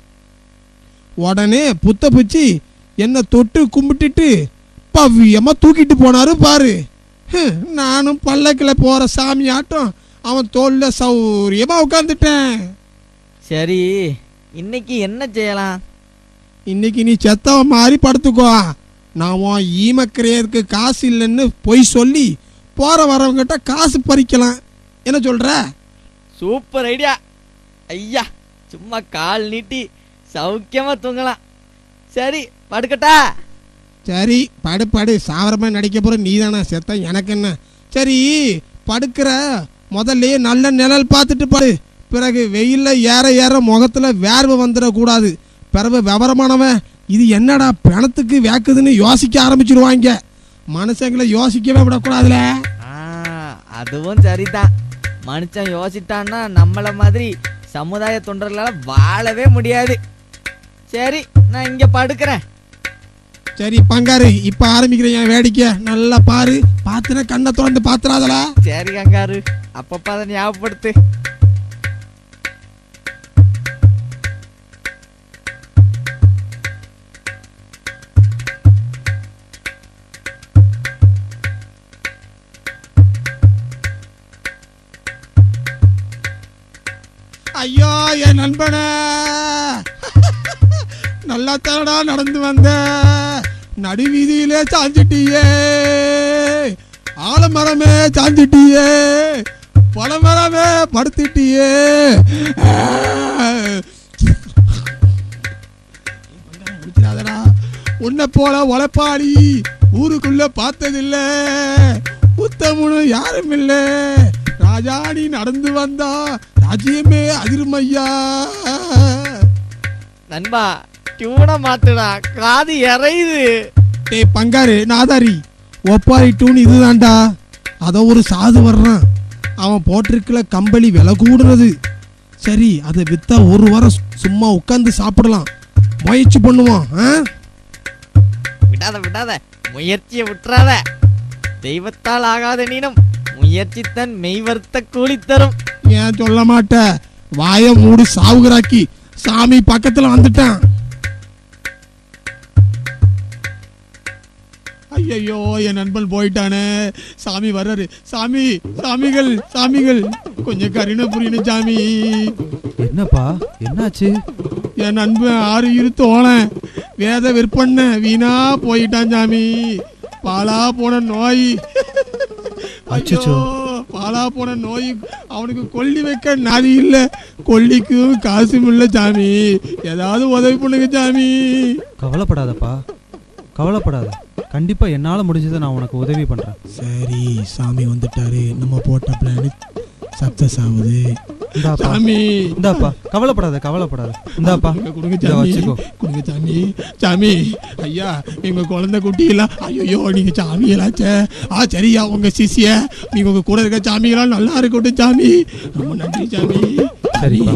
உடனே புத்த பிச்சு என்ன தொட்டு கும்பிட்டுட்டு பவ்யமா தூக்கிட்டு போனாரு பாரு ஹம், நானும் பல்லக்கில் போற சாமி ஆட்டம் அவன் தோல்ல சௌரியமா உட்காந்துட்டேன் சரி இன்னைக்கு என்ன செய்யலாம் இன்னைக்கு நீ செத்தவன் மாதிரி படுத்துக்கோ நான் உன் ஈமக்கிரையருக்கு காசு இல்லைன்னு பொய் சொல்லி போற வரவங்கிட்ட காசு பறிக்கலாம் என்ன சொல்ற சூப்பர் ஐடியா ஐயா சும்மா கால் நீட்டி சௌக்கியமா தூங்கலாம் சரி படுக்கட்டா சரி படு படு சாவரமா நடிக்க போற நீ தானே செத்த எனக்கு என்ன சரி படுக்கிற முதல்லயே நல்ல நிழல் பார்த்துட்டு படு பிறகு வெயில்ல ஏற ஏற முகத்துல வேர்வை வந்துடக்கூடாது பிறகு விவரமானவன் இது என்னடா பிணத்துக்கு வேக்குதுன்னு யோசிக்க ஆரம்பிச்சிருவாங்க மனுஷங்களை யோசிக்கவே விடக்கூடாதுல ஆ, அதுவும் சரிதான் மனுஷன் யோசிட்டான்னா நம்மள மாதிரி சமுதாய தொண்டர்களால வாழவே முடியாது சரி நான் இங்க படுக்கிறேன் சரி பங்காரு இப்ப ஆரம்பிக்கிறேன் என் வேடிக்கை நல்லா பாரு பாத்துன கண்ணை திறந்து பாத்துறாதல சரி கங்காரு அப்பப்ப அதை ஞாபகப்படுத்து ஐயோ என் நண்பனே நல்லா தரடா நடந்து வந்த நடு வீதியிலே சாஞ்சிட்டியே ஆலமரமே சாஞ்சிட்டியே பழமரமே படுத்துட்டியே முடிச்சிடாதடா உன்னை போல உழைப்பாளி ஊருக்குள்ள பார்த்ததில்ல உத்தமுனு யாரும் இல்ல ராஜாணி நடந்து வந்தா ராஜ்யமே அதிருமையா நண்பா டியூனை மாத்துடா காது இறையுது டேய் பங்காரு நாதாரி ஒப்பாரி டூன் இதுதான்டா அத ஒரு சாது வர்றான் அவன் போட்டிருக்கல கம்பளி விலை கூடுறது சரி அதை வித்தா ஒரு வாரம் சு- சும்மா உட்காந்து சாப்பிடலாம் முயற்சி பண்ணுவோம் ஆ? விடாத விடாத முயற்சியை விட்டுறாத தெய்வத்தால் ஆகாத நீனும் முயற்சி தன் மெய்வர்த்த கூலி தரும் ஏன் சொல்ல மாட்ட வாய மூடி சாவுகிறாக்கி சாமி பக்கத்துல வந்துட்டான் ஐயையோ என் நண்பன் போயிட்டானே சாமி வர்றாரு சாமி சாமிகள் சாமிகள் கொஞ்சம் கருணை புரியணும் சாமி என்னப்பா என்னாச்சு என் நண்பன் ஆறு இருத்து ஓனேன் வேத விற்பனை வீணா போயிட்டான் சாமி பாலா போன நோய் அச்சச்சோ. பாலா போன நோய் அவனுக்கு கொல்லி வைக்க நாதி இல்ல கொல்லிக்கும் காசும் இல்ல சாமி ஏதாவது உதவி பண்ணுங்க சாமி கவலைப்படாதப்பா கவலைப்படாத கண்டிப்பா என்னால முடிஞ்சதை நான் உனக்கு உதவி பண்றேன் சரி சாமி வந்துட்டாரு நம்ம போட்ட பிளான் சக்சஸ் ஆகுது இந்தாப்பா சாமி இந்தாப்பா கவலைப்படாத கவலைப்படாத இந்தாப்பா கொடுங்க இந்தா சாமி வச்சுக்கோ கொடுங்க சாமி சாமி ஐயா எங்க குழந்தை குட்டியெல்லாம் ஐயோ நீங்க சாமியலாச்சே ஆ சரியா உங்க சிசிய நீங்க உங்க கூட இருக்க சாமியெல்லாம் நல்லா இருக்கட்டும் சாமி ரொம்ப நன்றி சாமி சரிப்பா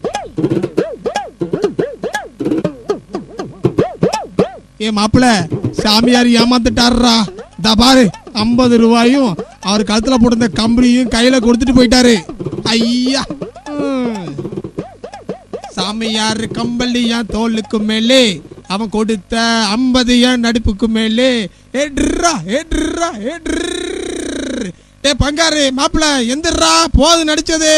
ஏ மாப்பிள சாமியார் ஏமாந்துட்டாருடா இந்த பாரு ஐம்பது ரூபாயும் அவர் கழுத்துல போட்டிருந்த கம்பளியும் கையில கொடுத்துட்டு போயிட்டாரு ஐயா ம். சாமியார் கம்பளி என் தோலுக்கு மேலே அவன் கொடுத்த ஐம்பது என் நடுப்புக்கு மேலே ஏட்ரா ஏட்ரா ஏட்ரு டே பங்காரு மாப்பிள எந்திரா போது நடிச்சது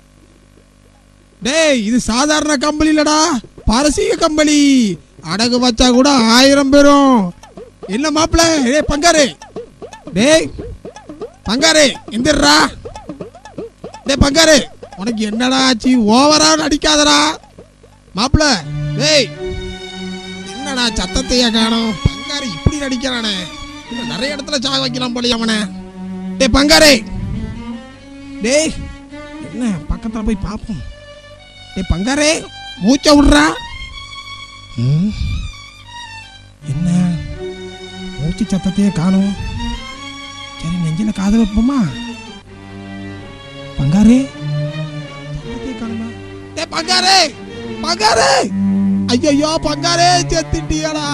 டேய் இது சாதாரண கம்பளி இல்லடா பாரசீக கம்பளி அடகு வச்சா கூட ஆயிரம் பேரும் என்ன மாப்பிள டேய் பங்காரு டேய் பங்காரு எந்திரா டேய் பங்காரு உனக்கு என்னடா ஆச்சு ஓவரா நடிக்காதடா மாப்பிள டேய் என்னடா சத்தத்தையா காணோம் பங்காரு இப்படி நடிக்கிறானே இன்னும் நிறைய இடத்துல சாக வைக்கலாம் போலயே அவனை டேய் பங்காரு டேய் என்ன பக்கத்துல போய் பார்ப்போம் டேய் பங்காரே மூச்ச விடுறா ம், என்ன மூச்சு சத்தத்தையே காணோம் சரி நெஞ்சில காது வைப்போமா பங்காரே சத்தத்தையே காணுமா டேய் பங்காரே பங்காரே ஐயோ பங்காரே செத்துட்டியாடா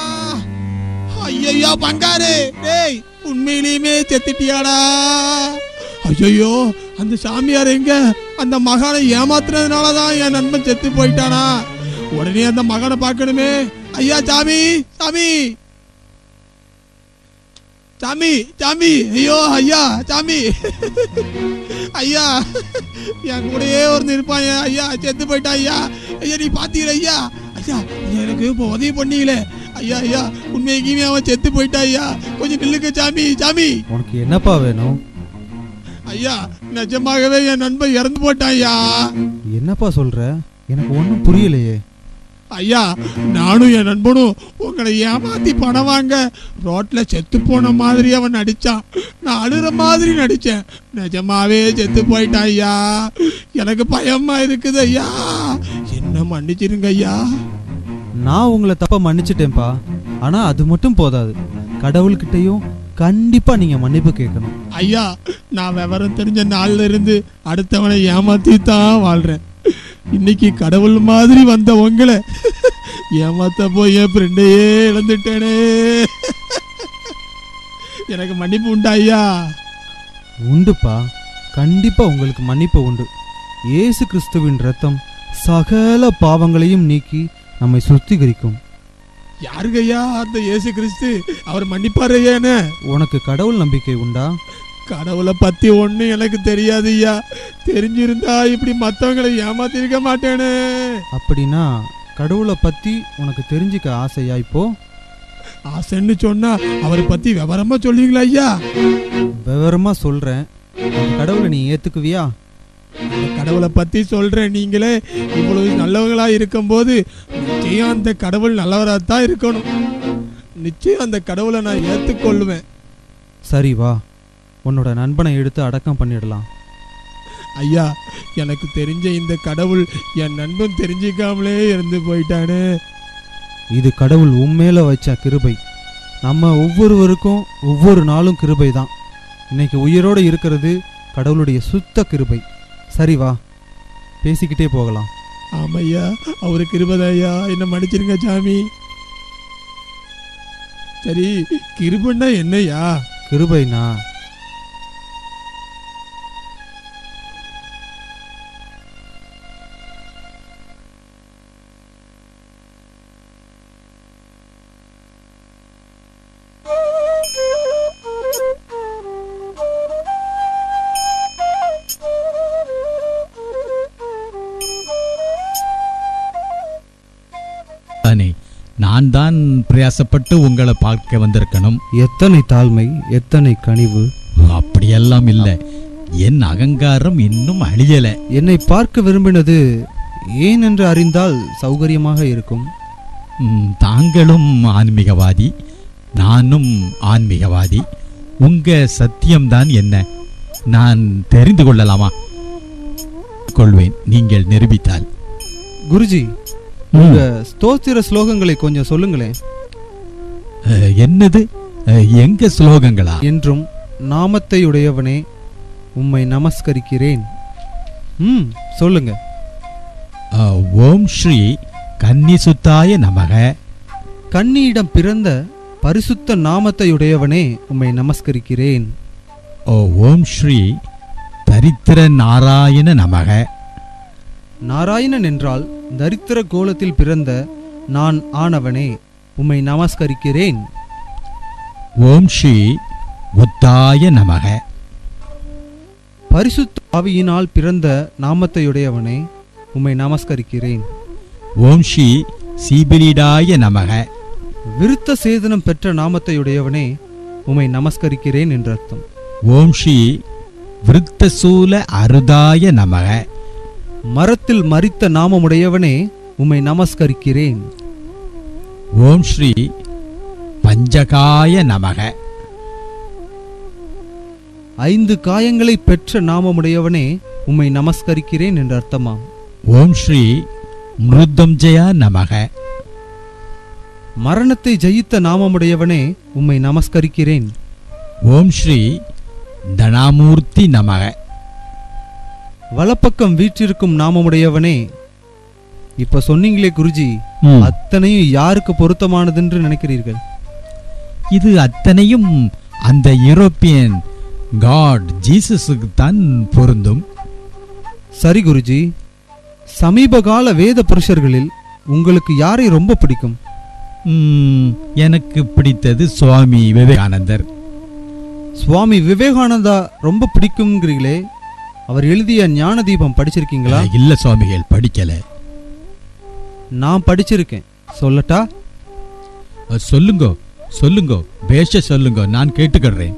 ஐயோ பங்காரே டேய் உண்மையிலேயுமே செத்துட்டியாடா ஐயோ அந்த சாமியார் எங்க அந்த மகானை ஏமாத்துனதுனால தான் என் நண்பன் செத்து போயிட்டானா உடனே அந்த மகனை பார்க்கணுமே ஐயா சாமி சாமி சாமி சாமி ஐயோ ஐயா சாமி ஐயா என் கூடயே ஒரு இருப்பான் ஐயா செத்து போயிட்டான் ஐயா ஐயா நீ பாத்தீங்களா ஐயா ஐயா ஐயா, எனக்கு இப்போ உதவி பண்ணீங்களே ஐயா ஐயா உண்மைக்குமே அவன் செத்து போயிட்டான் ஐயா கொஞ்சம் நில்லுங்க சாமி சாமி உனக்கு என்னப்பா வேணும் ஐயா நிஜமாகவே என் நண்பன் இறந்து போட்டான் ஐயா என்னப்பா சொல்ற எனக்கு ஒன்றும் புரியலையே ஐயா நானும் என் நண்பனும் உங்களை ஏமாத்தி பணம் வாங்க ரோட்ல செத்து போன மாதிரி அவன் நடிச்சான் நான் அழுற மாதிரி நடிச்சேன் நிஜமாவே செத்து போயிட்டான் ஐயா எனக்கு பயமா இருக்குது ஐயா என்ன மன்னிச்சிருங்க ஐயா நான் உங்களை தப்பா மன்னிச்சிட்டேன்ப்பா ஆனா அது மட்டும் போதாது கடவுள்கிட்டயும் கண்டிப்பா நீங்க மன்னிப்பு கேட்கணும் ஐயா நான் விவரம் தெரிஞ்ச நாள்ல இருந்து அடுத்தவனை ஏமாத்தி தான் வாழ்றேன் இன்னைக்கு கடவுள் மாதிரி வந்த உங்களை ஏமாத்த போய் என் ஃப்ரெண்டையே இழந்துட்டேனே எனக்கு மன்னிப்பு உண்டா ஐயா உண்டுப்பா கண்டிப்பா உங்களுக்கு மன்னிப்பு உண்டு இயேசு கிறிஸ்துவின் ரத்தம் சகல பாவங்களையும் நீக்கி நம்மை சுத்திகரிக்கும் யாருங்க ஐயா அந்த இயேசு கிறிஸ்து அவர் மன்னிப்பாரு ஐயான்னு உனக்கு கடவுள் நம்பிக்கை உண்டா கடவுளை பத்தி ஒண்ணும் எனக்கு தெரியாது ஐயா தெரிஞ்சிருந்தா இப்படி மத்தவங்களை ஏமாத்திருக்க மாட்டேனே அப்படின்னா கடவுளை பத்தி உனக்கு தெரிஞ்சுக்க ஆசையா இப்போ ஆசைன்னு சொன்னா அவரை பத்தி விவரமா சொல்லுவீங்களா ஐயா விவரமா சொல்றேன் அந்த கடவுளை நீ ஏத்துக்குவியா அந்த கடவுளை பத்தி சொல்றேன் நீங்களே இவ்வளவு நல்லவங்களா இருக்கும்போது நிச்சயம் அந்த கடவுள் நல்லவரா தான் இருக்கணும் நிச்சயம் அந்த கடவுளை நான் ஏத்துக்கொள்ளுவேன் சரி வா உன்னோட நண்பனை எடுத்து அடக்கம் பண்ணிடலாம் ஐயா எனக்கு தெரிஞ்ச இந்த கடவுள் என் நண்பன் தெரிஞ்சிக்காமலே இறந்து போயிட்டானே இது கடவுள் உண்மையில வச்ச கிருபை நம்ம ஒவ்வொருவருக்கும் ஒவ்வொரு நாளும் கிருபை தான் இன்னைக்கு உயிரோட இருக்கிறது கடவுளுடைய சுத்த கிருபை சரி வா பேசிக்கிட்டே போகலாம் ஆமையா அவருக்கு இருபதாயா என்ன மன்னிச்சிருங்க சாமி சரி கிருபன்னா என்னய்யா கிருபைனா தானே நான் தான் பிரயாசப்பட்டு உங்களை பார்க்க வந்திருக்கணும் எத்தனை தாழ்மை எத்தனை கனிவு அப்படியெல்லாம் இல்லை என் அகங்காரம் இன்னும் அழியல என்னை பார்க்க விரும்பினது ஏன் என்று அறிந்தால் சௌகரியமாக இருக்கும் ம், தாங்களும் ஆன்மீகவாதி நானும் ஆன்மீகவாதி உங்க சத்தியம்தான் என்ன நான் தெரிந்து கொள்ளலாமா கொள்வேன் நீங்கள் நிரூபித்தால் குருஜி உங்க ஸ்தோத்திர ஸ்லோகங்களை கொஞ்சம் சொல்லுங்களேன் அஹ், என்னது அஹ், எங்க ஸ்லோகங்களா என்றும் நாமத்தை உடையவனே உம்மை நமஸ்கரிக்கிறேன் ம் சொல்லுங்க அஹ், ஓம் ஸ்ரீ கன்னிசுத்தாய நமக கன்னியிடம் பிறந்த பரிசுத்த நாமத்தையுடையவனே உம்மை நமஸ்கரிக்கிறேன் ஓ ஓம் ஸ்ரீ தரித்திர நாராயண நமக நாராயணன் என்றால் தரித்திர கோலத்தில் பிறந்த நான் ஆனவனே உம்மை நமஸ்கரிக்கிறேன் ஓம் ஸ்ரீ புத்தாய நமக பரிசுத்த ஆவியினால் பிறந்த நாமத்தையுடையவனே உம்மை நமஸ்கரிக்கிறேன் ஓம் ஸ்ரீ சீபிலிடாய நமக விருத்த சேதனம் பெற்ற நாமத்தையுடையவனே உம்மை நமஸ்கரிக்கிறேன் என்று அர்த்தம் ஓம் ஸ்ரீ விருத்தசூல அருதாய நமக மரத்தில் மரித்த நாமமுடையவனே உம்மை நமஸ்கரிக்கிறேன் ஓம் ஸ்ரீ பஞ்சகாய நமக ஐந்து காயங்களை பெற்ற நாமமுடையவனே உம்மை நமஸ்கரிக்கிறேன் என்று அர்த்தமாம் ஓம் ஸ்ரீ மிருத்தஞ்சயா நமக மரணத்தை ஜெயித்த நாமமுடையவனே உம்மை நமஸ்கரிக்கிறேன் ஓம் ஸ்ரீ தனாமூர்த்தி நமக வலப்பக்கம் வீற்றிருக்கும் நாமமுடையவனே இப்ப சொன்னீங்களே குருஜி ம். அத்தனையும் யாருக்கு பொருத்தமானதென்று நினைக்கிறீர்கள் இது அத்தனையும் அந்த யூரோப்பியன் காட் ஜீசஸுக்கு தான் பொருந்தும் சரி குருஜி சமீபகால வேத புருஷர்களில் உங்களுக்கு யாரை ரொம்ப பிடிக்கும் ம், எனக்கு பிடித்தது சுவாமி விவேகானந்தர் சுவாமி விவேகானந்தா ரொம்ப பிடிக்குங்கிறீங்களே அவர் எழுதிய ஞான தீபம் படிச்சிருக்கீங்களா இல்ல சுவாமிகள் படிக்கல நான் படிச்சிருக்கேன் சொல்லட்டா அஹ், சொல்லுங்க சொல்லுங்க பேஷ சொல்லுங்க நான் கேட்டுக்கிறேன்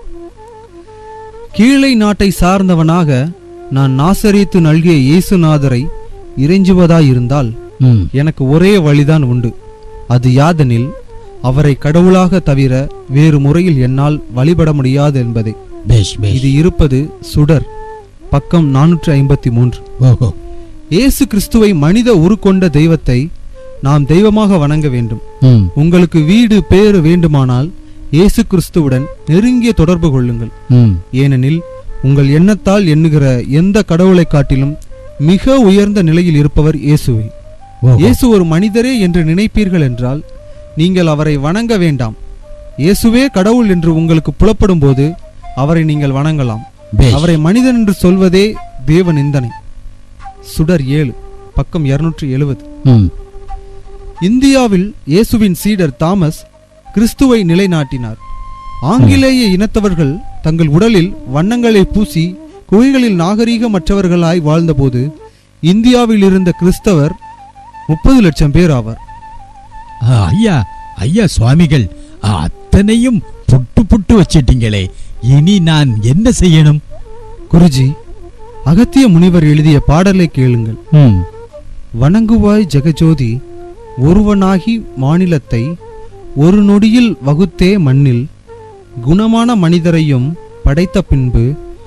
கீழை நாட்டை சார்ந்தவனாக நான் நாசரேத்து நல்கிய இயேசுநாதரை இறைஞ்சுவதாயிருந்தால் ம். எனக்கு ஒரே வழிதான் உண்டு அது யாதெனில் அவரை கடவுளாக தவிர வேறு முறையில் என்னால் வழிபட முடியாது என்பதே பேஷ் பேஷ் இது இருப்பது சுடர் பக்கம் நானூற்று ஐம்பத்தி மூன்று ஓஹோ இயேசு கிறிஸ்துவை மனித உருக்கொண்ட தெய்வத்தை நாம் தெய்வமாக வணங்க வேண்டும் ம். உங்களுக்கு வீடு பேறு வேண்டுமானால் இயேசு கிறிஸ்துவுடன் நெருங்கிய தொடர்பு கொள்ளுங்கள் ம். ஏனெனில் உங்கள் எண்ணத்தால் எண்ணுகிற எந்த கடவுளை காட்டிலும் மிக உயர்ந்த நிலையில் இருப்பவர் இயேசுவே ஓஹோ. இயேசு ஒரு மனிதரே என்று நினைப்பீர்கள் என்றால் நீங்கள் அவரை வணங்க வேண்டாம் இயேசுவே கடவுள் என்று உங்களுக்கு புலப்படும் போது அவரை நீங்கள் வணங்கலாம் பேஷ். அவரை மனிதன் என்று சொல்வதே தேவ நிந்தனை சுடர் ஏழு பக்கம் இருநூற்றி எழுபது ம். இந்தியாவில் இயேசுவின் சீடர் தாமஸ் கிறிஸ்துவை நிலைநாட்டினார் ஆங்கிலேய இனத்தவர்கள் தங்கள் உடலில் வண்ணங்களை பூசி குகைகளில் நாகரீகமற்றவர்களாய் வாழ்ந்தபோது இந்தியாவில் இருந்த கிறிஸ்தவர் முப்பது லட்சம் பேர் ஆவர் ஆ, ஐயா ஐயா சுவாமிகள் ஆ, அத்தனையும் புட்டு புட்டு வச்சிட்டீங்களே இனி நான் என்ன செய்யணும் குருஜி அகத்திய முனிவர் எழுதிய பாடலை கேளுங்கள் ம். வணங்குவாய் ஜெகஜோதி ஒருவனாகி மாநிலத்தை ஒரு நொடியில் வகுத்தே மண்ணில் குணமான மனிதரையும் படைத்த பின்பு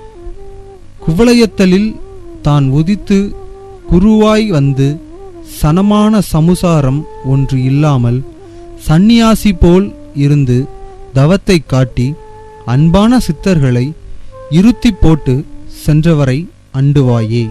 குவளையத்தலில் தான் உதித்து குருவாய் வந்து சனமான சமுசாரம் ஒன்று இல்லாமல் சந்நியாசி போல் இருந்து தவத்தை காட்டி அன்பான சித்தர்களை இருத்தி போட்டு சென்றவரை அண்டுவாயே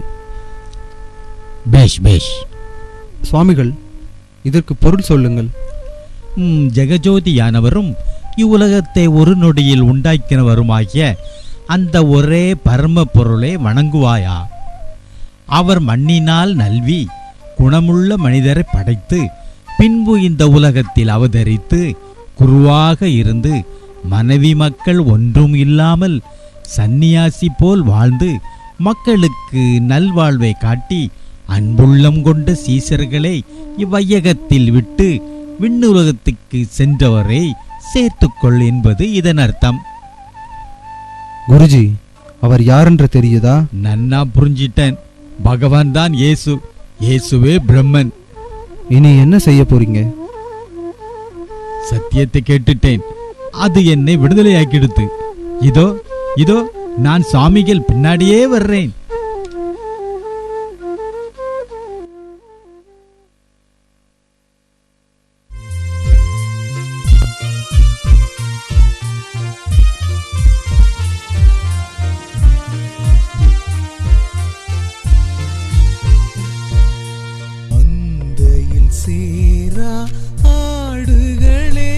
பேஷ் பேஷ் சுவாமிகள் இதற்கு பொருள் சொல்லுங்கள் ம், ஜெகஜோதியானவரும் இவ்வுலகத்தை ஒரு நொடியில் உண்டாக்கினவருமாகிய அந்த ஒரே பரம பொருளை வணங்குவாயா அவர் மண்ணினால் நல்வி குணமுள்ள மனிதரை படைத்து பின்பு இந்த உலகத்தில் அவதரித்து குருவாக இருந்து மனைவி மக்கள் ஒன்றும் இல்லாமல் சந்நியாசி போல் வாழ்ந்து மக்களுக்கு நல்வாழ்வை காட்டி அன்புள்ளம் கொண்ட சீசர்களை இவ்வையகத்தில் விட்டு விண்ணுலகத்துக்கு சென்றவரை சேர்த்துக்கொள் என்பது இதன் அர்த்தம் குருஜி அவர் யாரென்று தெரியுதா நன்னா புரிஞ்சிட்டேன் பகவான் தான் இயேசு இயேசுவே பிரம்மன் இனி என்ன செய்ய போறீங்க சத்தியத்தை கேட்டுட்டேன் அது என்னை விடுதலையாக்கிடுத்து இதோ இதோ நான் சாமிகள் பின்னாடியே வர்றேன் மந்தையில் சேரா ஆடுகளே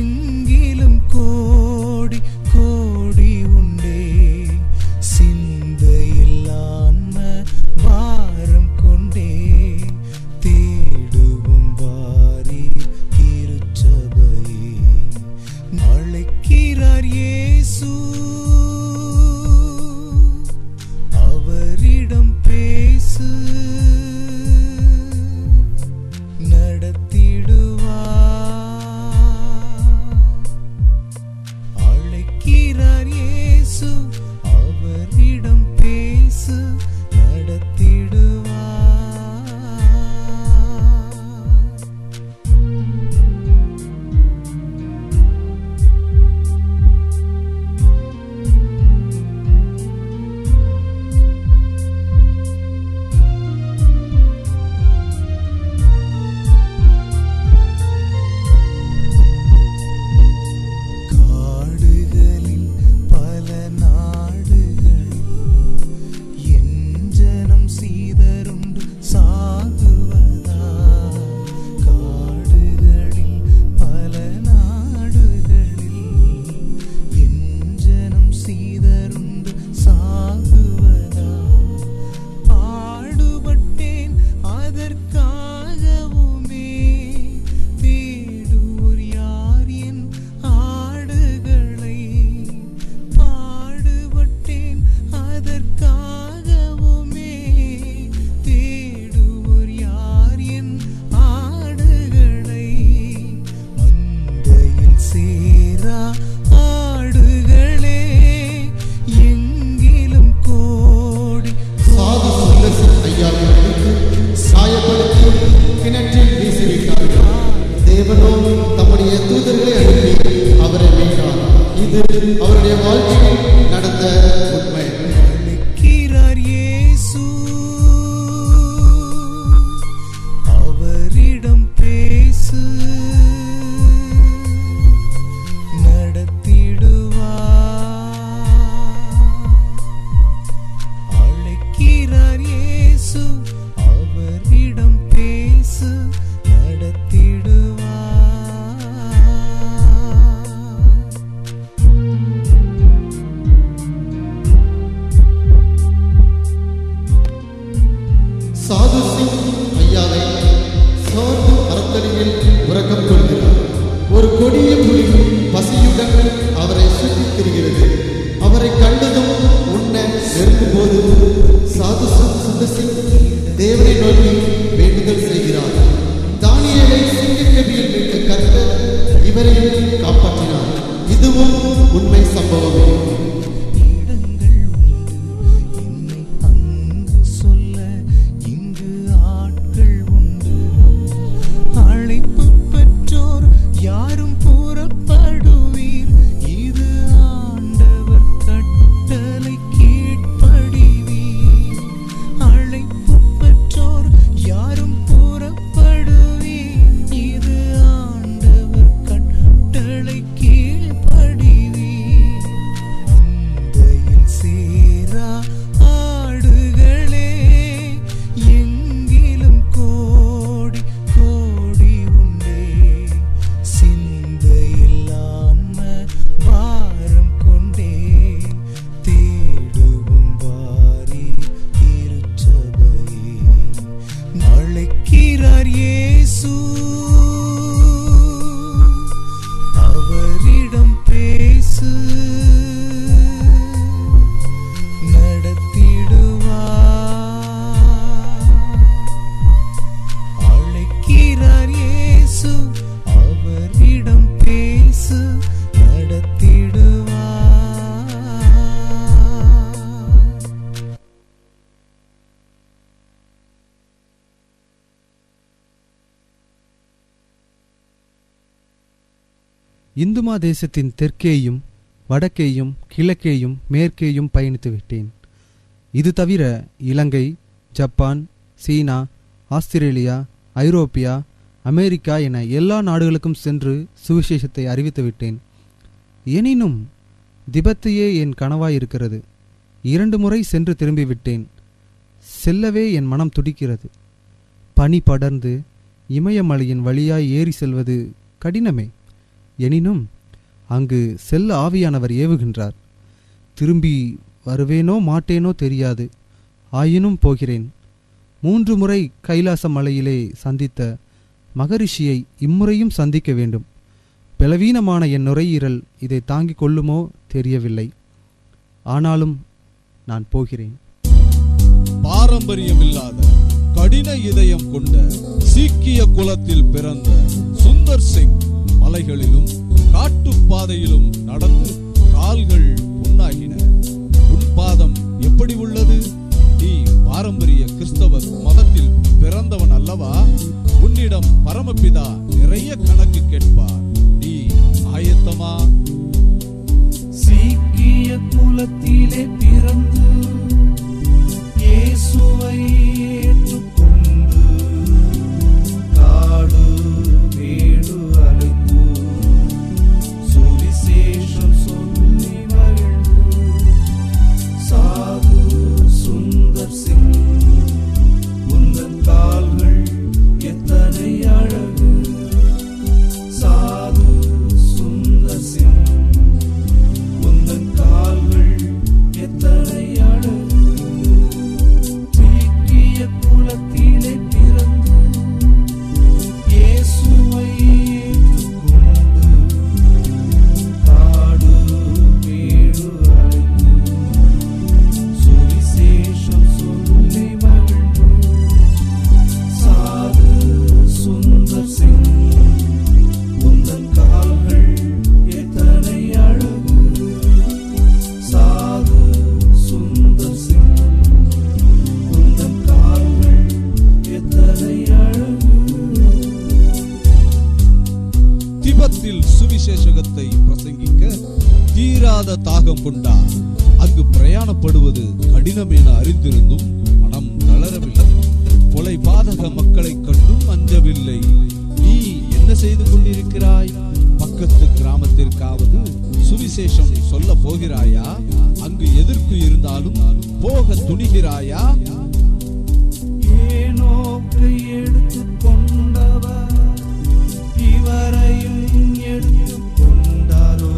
எங்கிலும் கோடி கோடி உண்டே சிந்த தேவனோ தம்முடைய தூதர்களை அனுப்பி அவரை மீட்டார் இது அவருடைய வாழ்க்கையில் நடந்த உண்மை அழைக்கிறார் இயேசு அவரிடம் பேசு நடத்திடுவார் அழைக்கிறார் இயேசு அவரிடம் பேசு நடத்திடுவார் சாது சிங் ஐயாவை சார்ந்து மரத்தடியில் உறக்கம் கொள்கிறார் ஒரு கொடிய புலி பசியுடன் அவரை சுற்றித் திரிகிறது அவரை கண்டதும் உன்ன நெருங்கும் போது சாது சிங் சுந்த சிங் தேவனை நோக்கி வேண்டுதல் செய்கிறார் தானியலை சிங்கக்கவியில் மீட்ட கர்த்தர் இவரையும் காப்பாற்றினார் இதுவும் உண்மை சம்பவமே சொல்ல இங்கு ஆட்கள் உண்டு அழைப்பு பெற்றோர் யாரும் புறப்படுவீர் இது ஆண்டவர் கட்டளை கீழ்ப்படிவீர் அழைப்பு பெற்றோர் யாரும் புறப்படுவீர் இது ஆண்டவர் கட்டளை கீழ்ப்படிவீர் அந்தையில் சேரா ஆடுகளே எங்கிலும் கோடி கோடி உண்டே சிந்தையில் ஆன்ம பாரம் கொண்டே தேடுவும் வாரி திருச்சபையே அழைக்கிறார் இயேசு அவரிடம் பேசு நடத்திடுவார் அழைக்கிறார் இயேசு அவரிடம் பேசு நடத்திடுவார் இந்துமா தேசத்தின் தெற்கேயும் வடக்கேயும் கிழக்கேயும் மேற்கேயும் பயணித்து விட்டேன் இது தவிர இலங்கை ஜப்பான் சீனா ஆஸ்திரேலியா ஐரோப்பியா அமெரிக்கா என எல்லா நாடுகளுக்கும் சென்று சுவிசேஷத்தை அறிவித்து விட்டேன் எனினும் திபெத்தையே என் கனவாயிருக்கிறது இரண்டு முறை சென்று திரும்பிவிட்டேன் செல்லவே என் மனம் துடிக்கிறது பனி படர்ந்து இமயமலையின் வழியாய் ஏறி செல்வது கடினமே எனினும் அங்கு செல்ல ஆவியானவர் ஏவுகின்றார் திரும்பி வருவேனோ மாட்டேனோ தெரியாது ஆயினும் போகிறேன் மூன்று முறை கைலாச மலையிலே சந்தித்த மகரிஷியை இம்முறையும் சந்திக்க வேண்டும் பலவீனமான என் நுரையீரல் இதை தாங்கிக் கொள்ளுமோ தெரியவில்லை ஆனாலும் நான் போகிறேன் பாரம்பரியம் இல்லாத கடின இதயம் கொண்ட சீக்கிய குலத்தில் பிறந்த சுந்தர் சிங் மலைகளிலும் காட்டுப்பாதையிலும் நடந்து கால்கள் புண்ணாகின உன் பாதம் எப்படி உள்ளது நீ பாரம்பரிய கிறிஸ்தவ மதத்தில் பிறந்தவன் அல்லவா உன்னிடம் பரமபிதா நிறைய கணக்கு கேட்பார் நீ ஆயத்தமா சீக்கிய குலத்திலே பிறந்து இயேசுவை ஏற்றுக்கொண்டு காடு மேடு அழைத்து சுவிசேஷம் சொல்லி மகிழ்ந்து சாது சுந்தர் சிங் உந்தன் கால்கள் எத்தனை அழகு சாது சுந்தர் சிங் உந்தன் கால்கள் எத்தனை அழகு சீக்கிய குலத்திலே பிறந்து இயேசுவை ஏற்றுக்கொண்டு காடு மேடு அழைத்து சுவிசேஷம் சொல்லி மகிழ்ந்து சாது சுந்தர் சிங் உந்தன் கால்கள் எத்தனை அழகு சாது சுந்தர் சிங் உந்தன் கால்கள் எத்தனை அழகு திபத்தில் சுவிசேஷகத்தை பிரசங்கிக்க தீராத தாகம் கொண்டார் அங்கு பிரயாணப்படுவது கடினம் என அறிந்திருந்தும் மனம் தளரவில்லை கொலை பாதக மக்களைக் கண்டும் அஞ்சவில்லை நீ என்ன செய்து கொண்டிருக்கிறாய் பக்கத்து கிராமத்திற்காவது சுவிசேஷம் சொல்ல போகிறாயா அங்கு எதிர்ப்பு இருந்தாலும் போக துணிகிறாயா ஏனோக்கை எடுத்துக் கொண்டவர் இவரையும் எடுத்துக் கொண்டாரோ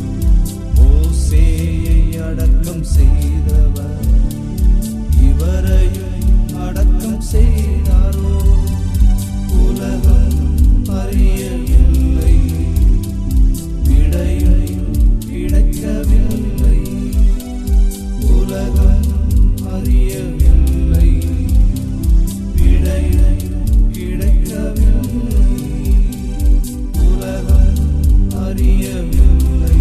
ஓசேயை அடக்கம் செய்தவர் இவரையும் அடக்கம் செய்தாரோ உலகம் அறியவில்லை விடையும் கிடைக்கவில்லை உலகம் அறியவில்லை விடையும் கிடைக்கவில்லை உலகம் அறியவில்லை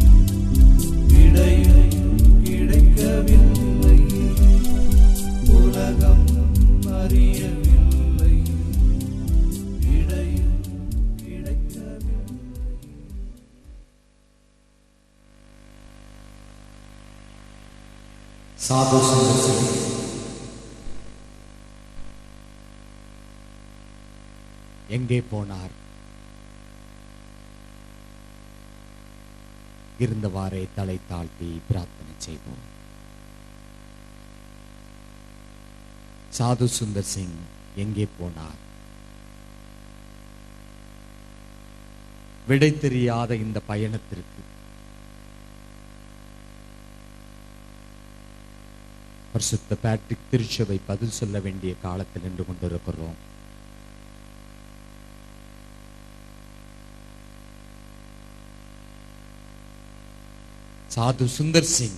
விடையும் கிடைக்கவில்லை உலகம் அறியவில்லை விடையும் கிடைக்கவில்லை சாது சுந்தர் எங்கே போனார் இருந்தவாறே தலை தாழ்த்தி பிரார்த்தனை செய்வோம் சாது சுந்தர் சிங் எங்கே போனார் விடை தெரியாத இந்த பயணத்திற்கு பரிசுத்த பேட்ரிக் திருச்சபை பதில் சொல்ல வேண்டிய காலத்தில் நின்று கொண்டிருக்கிறோம் சாது சுந்தர் சிங்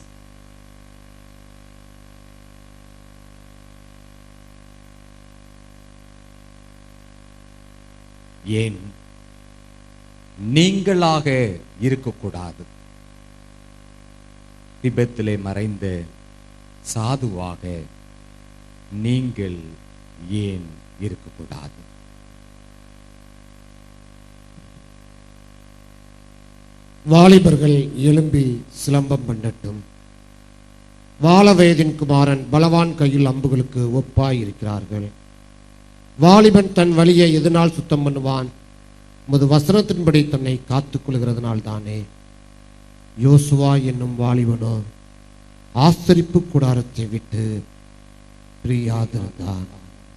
ஏன் நீங்களாக இருக்கக்கூடாது திபெத்திலே மறைந்த சாதுவாக நீங்கள் ஏன் இருக்கக்கூடாது வாலிபர்கள் எழும்பி சிலம்பம் பண்ணட்டும் வாழவேதின் குமாரன் பலவான் கையில் அம்புகளுக்கு ஒப்பாய் இருக்கிறார்கள் வாலிபன் தன் வழியை எதனால் சுத்தம் பண்ணுவான் உமது வசனத்தின்படி தன்னை காத்துக் கொள்கிறதுனால் தானே யோசுவா என்னும் வாலிபனோ ஆஸ்தரிப்பு கூடாரத்தை விட்டு பிரியாதிருந்தான்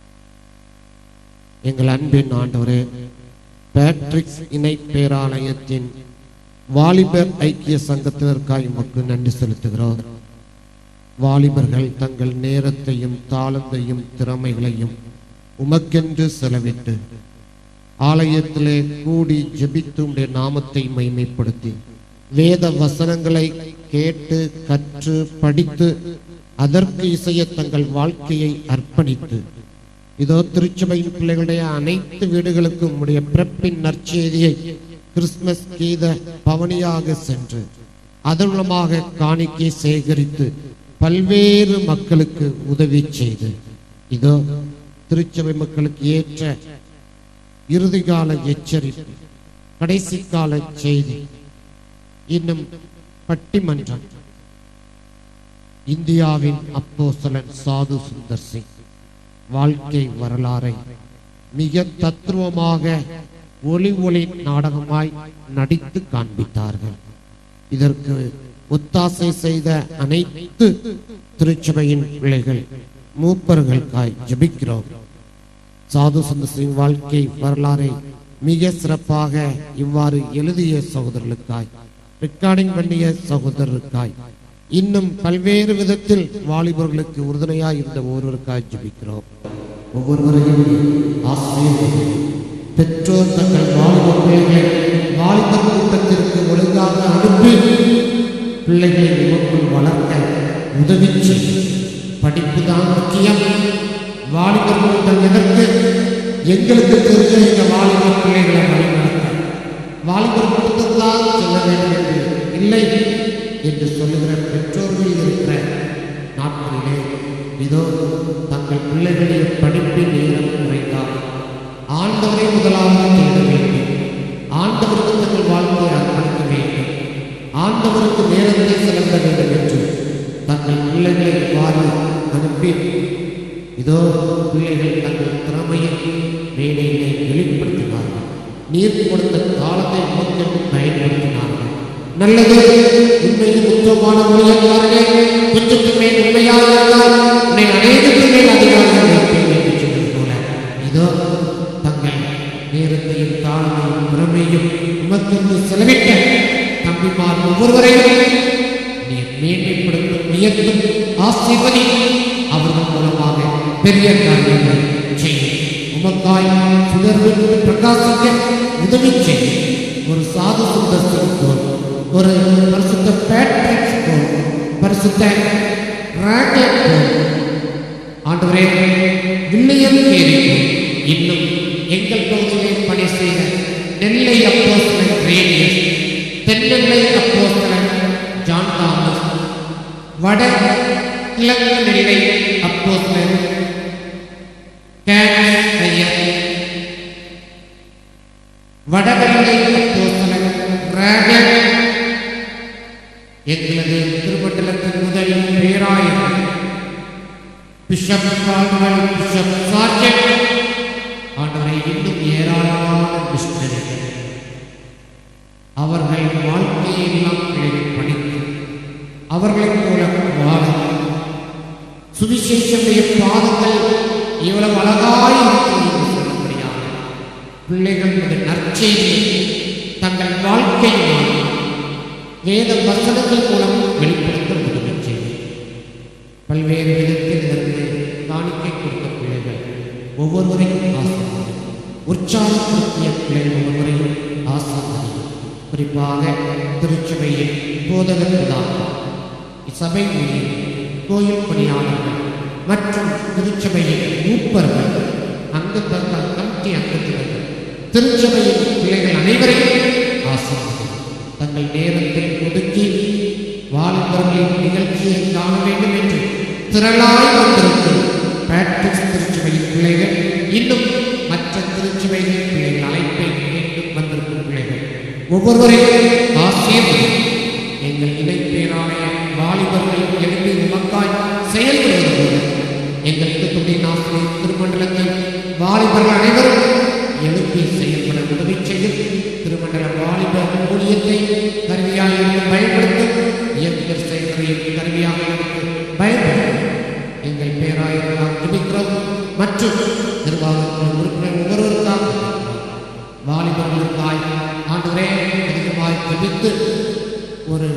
எங்கள் அன்பின் ஆண்டவரே பேட்ரிக்ஸ் இணை பேராலயத்தின் வாலிபர் ஐக்கிய சங்கத்தினருக்காய் உமக்கு நன்றி செலுத்துகிறோம் வாலிபர்கள் தங்கள் நேரத்தையும் தாளத்தையும் திறமைகளையும் உமக்கென்று செலவிட்டு ஆலயத்திலே கூடி ஜெபித்து உம்முடைய நாமத்தை மைமைப்படுத்தி வேத வசனங்களை கேட்டு கற்று படித்து அதற்கு இசைய தங்கள் வாழ்க்கையை அர்ப்பணித்து இதோ திருச்சபையின் பிள்ளைகளுடைய அனைத்து வீடுகளுக்கும் உம்முடைய பிறப்பின் நற்செய்தியை கிறிஸ்துமஸ் கீத பவனியாக சென்று அதன் மூலமாக காணிக்கை சேகரித்து பல்வேறு மக்களுக்கு உதவி செய்து இதோ திருச்சபை மக்களுக்கு ஏற்ற இறுதிகால எச்சரிப்பு கடைசி கால செய்தி இன்னும் பட்டிமன்றம் இந்தியாவின் அப்போஸ்தலன் சாது சுந்தர் சிங் வாழ்க்கை வரலாறை மிக தத்துவமாக ஒளி ஒளி நாடகமாய் நடித்து காண்பித்தார்கள் இதற்கு ஒத்தாசை செய்த அனைத்து திருச்சபையின் பிள்ளைகள் மூப்பர்களுக்காய் ஜெபிக்கிறோம் சாது சுந்தர் சிங் வாழ்க்கை வரலாறை மிக சிறப்பாக இவ்வாறு எழுதிய சகோதரர்களுக்காய் ரெக்கார்டிங் பண்ணிய சகோதரருக்காய் இன்னும் பல்வேறு விதத்தில் வாலிபர்களுக்கு உறுதுணையாய் இருந்த ஒவ்வொருவருக்காய் ஜெபிக்கிறோம் ஒவ்வொருவரையும் ஆசிரியர் பெற்றோர் தங்கள் வாலிப பிள்ளைகளை வாலிபர் கூட்டத்திற்கு ஒழுங்காக அனுப்பி பிள்ளைகளை உமக்குள் வளர்க்க உதவி செய்யும் படிப்பு தான் முக்கியம் வாலிபர் கூட்டம் எதற்கு எங்களுக்கு தெரிஞ்ச எங்க வாலிபர் பிள்ளைகளை வழிநடத்த வாலிபர் கூட்டத்தில் தான் செல்ல வேண்டும் என்று இல்லை என்று சொல்லுகிற பெற்றோர்கள் இருக்கிற நாட்களிலே இதோ தங்கள் பிள்ளைகளுடைய படிப்பின் நேரம் குறைந்தால் ஆண்டவரை முதலாவது தேட வேண்டும் ஆண்டவர் ஆண்டவருக்கு நேரத்தை செலுத்த வேண்டும் என்று தங்கள் பிள்ளைகளை வாரி அனுப்பி இதோ பிள்ளைகள் தங்கள் திறமையை மேடையிலே வெளிப்படுத்தினார்கள் நீர் கொடுத்த காலத்தை முன்கொண்டு பயன்படுத்தினார்கள் நல்லது உண்மையில் உத்தமமான ஊழியக்காரனே கொஞ்சத்துக்கு மேல் உண்மையாக இருந்தால் உன்னை அநேகத்துக்கு மேல் அதிகாரம் வைப்பேன் என்று சொன்னது போல இதோ தங்கள் நேரத்தையும் தாழ்மையும் திறமையும் உமக்கு செலவிட்ட தம்பிமார் ஒவ்வொருவரையும் நீர் மேன்மைப்படுத்தும் உயர்த்தும் ஆசீர்வதி அவர்கள் மூலமாக பெரிய காரியங்களை செய்யும் உமக்காய் சுடர்விட்டு பிரகாசிக்க உதவி செய்யும் ஒரு சாது சுந்தர் போல் ஒரு பரிசுத்த பேட்ரிக்ஸ் போல் பரிசுத்த ராக்கெட் போல் ஆண்டவரே வில்லியம் கேரி இன்னும் எங்கள் பகுதியிலே பணி செய்த நெல்லை அப்போஸ்தலன் ரேடியஸ் தென்னெல்லை அப்போஸ்தலன் ஜான் தாமஸ் வட கிழக்கு நெல்லை அப்போஸ்தலன் கேன் ஐயர் வடவெல்லை அப்போஸ்தலன் ராகன் எங்களது திருமண்டலத்தின் முதல் பேராயர் பிஷப் கால்வல் பிஷப் சார்ஜன் ஆண்டவரை இன்னும் ஏராளமான மிஷனரிகள் அவர்கள் வாழ்க்கையை எல்லாம் பிழையை படித்து அவர்களைப் போல வாழ சுவிசேஷனுடைய பாதங்கள் இவ்வளவு அழகாய் இருக்கும் என்று சொல்லும்படியாக பிள்ளைகள் மீது நற்செய்தி தங்கள் வாழ்க்கையினால் வேத வசனங்கள் மூலம் வெளிப்படுத்த உதவி செய்யும் பல்வேறு விதத்தில் இருந்து காணிக்கை கொடுத்த பிள்ளைகள் ஒவ்வொருவரையும் ஆசிர்வதி உற்சாகப்படுத்திய பிள்ளைகள் ஒவ்வொருவரையும் ஆசிர்வதி குறிப்பாக திருச்சபையில் போதகர் பிதாக்கள் சபை ஊழியர் கோயில் பணியாளர்கள் மற்றும் திருச்சபையின் மூப்பர்கள் அங்கத்தர்கள் கமிட்டி அங்கத்தினர்கள் திருச்சபையின் பிள்ளைகள் அனைவரையும் ஆசிர்வதி தங்கள் நேரத்தை ஒதுக்கி வாலிபர்களின் நிகழ்ச்சியை காண வேண்டும் என்று திரளாய் வந்திருக்கும் பேட்ரிக்ஸ் திருச்சபையின் பிள்ளைகள் இன்னும் மற்ற திருச்சபையின் பிள்ளைகள் அழைப்பை மீண்டும் வந்திருக்கும் பிள்ளைகள் ஒவ்வொருவரையும் ஆசிரியர் எங்கள் இணை பேராலய வாலிபர்கள் எழுப்பி உமக்காய் செயல்படுவது போல எங்கள் தூத்துக்குடி நாசிரியர் திருமண்டலத்தில் வாலிபர்கள் அனைவரும் எழுப்பி செயல்பட உதவி செய்யும் திருமண்டல வாலிபர் ஊழியத்தை கருவியாக இருந்து பயன்படுத்தும் இயற்கை செயல்களையும் கருவியாக இருந்து பயன்படுத்தும் எங்கள் பேராயர்களால் ஜெபிக்கிறோம் மற்றும் நிர்வாகத்தில் உறுப்பினர் ஒவ்வொருவருக்காக வாலிபர்களுக்காய் ஆண்டுகளே அதிகமாய் ஜெபித்து ஒரு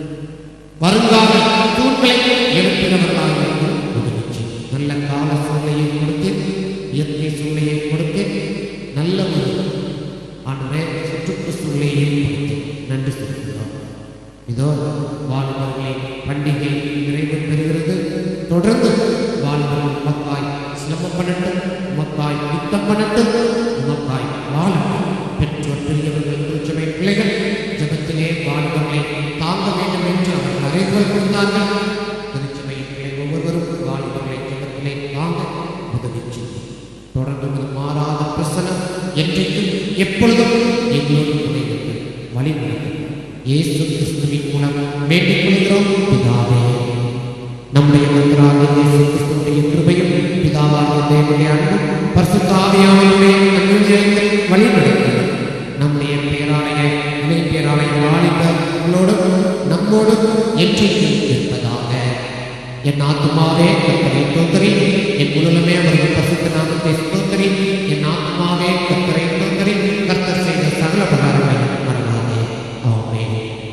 வருங்கால தூண்களை எழுப்பினவர்களாக இருந்து உதவி செய்யும். நல்ல கால சூழ்நிலையை கொடுத்து இயற்கை சூழ்நிலையை கொடுத்து நல்ல ஒரு ஆண்டுகளே சுற்றுப்பு சூழ்நிலையை கொடுத்து நன்றி சொல்கிறோம் இதோ வாலிபர்களின் பண்டிகை நிறைவு பெறுகிறது தொடர்ந்து வாலிபர்கள் உமக்காய் சிரமம் பண்ணட்டும் உமக்காய் யுத்தம் பண்ணட்டும் உமக்காய் வாழட்டும் பெற்றோர் பெரியவர்கள் திருச்சபை பிள்ளைகள் ஜபத்திலே வாலிபர்களை தாங்க வேண்டும் என்று அவர்கள் அறிவுகள் கொடுத்தார்கள் திருச்சபை பிள்ளை ஒவ்வொருவரும் வாலிபர்களை ஜபத்திலே தாங்க உதவி செய்யும் தொடர்ந்து உமது மாறாத பிரசனம் என்றைக்கும் எப்பொழுதும் எங்களோடு துணைவிட்டு வழிநடத்தும் இயேசு கிறிஸ்துவின் மூலம் வேண்டிக் கொள்கிறோம் பிதாவே நம்முடைய கர்த்தராகிய இயேசு கிறிஸ்துவின் கிருபையும் பிதாவாகிய தேவனுடைய அன்பும் பரிசுத்த ஆவியானவருடைய அந்யோன்யத்தில் வழிநடத்தும் நம்முடைய பேராலய இணை பேராலய வாலிபர்களோடும் நம்மோடும் என்றைக்கும் இருப்பதாக என் ஆத்மாவே கர்த்தரை தோத்தரி என் முழுமே அவரது பரிசுத்த நாமத்தை ஸ்தோத்தரி என் ஆத்மாவே கர்த்தரை தோத்தரி கர்த்தர் செய்த சகல பகாரங்களை மறவாதே ஆமென்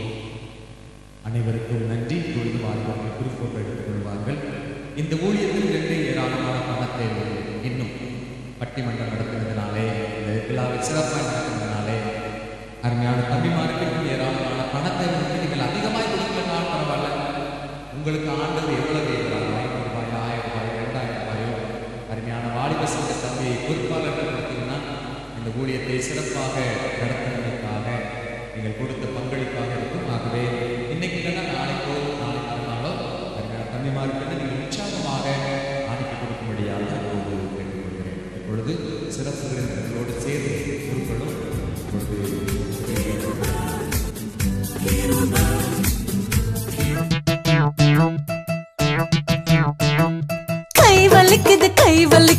அனைவருக்கும் நன்றி தொழுது வாழ்வார்கள் குறிப்போடு எடுத்துக் கொள்வார்கள் இந்த ஊழியத்தில் இரண்டு ஏராளமான பணத்தை இன்னும் பட்டிமன்றம் நடத்துவதனாலே இந்த விழாவை சிறப்பாக நடத்துவதனாலே அருமையான தம்பிமாருக்கு இன்னும் ஏராளமான பணத்தை வந்து நீங்கள் அதிகமாக கொடுக்கலனால் பரவாயில்ல உங்களுக்கு ஆண்டவர் எவ்வளவு கேட்கிறாரோ ஐநூறு ரூபாய் ஆயிரம் ரூபாய் ரெண்டாயிரம் ரூபாயோ அருமையான வாலிப சங்க தம்பியை பொறுப்பாளர்கள் கொடுத்தீங்கன்னா இந்த ஊழியத்தை சிறப்பாக நடத்துவதற்காக நீங்கள் கொடுத்த பங்களிப்பாக இருக்கும் ஆகவே இன்னைக்கு இல்லைன்னா நாளைக்கோ நாளைக்கு மறுநாளோ அருமையான தம்பிமாருக்கு நீங்கள் உற்சாகமாக அனுப்பி கொடுக்கும்படியாக அன்போடு கேட்டுக்கொள்கிறேன் இப்பொழுது சிறப்பு விருந்தினர்களோடு சேர்ந்து குருக்களும் இப்பொழுது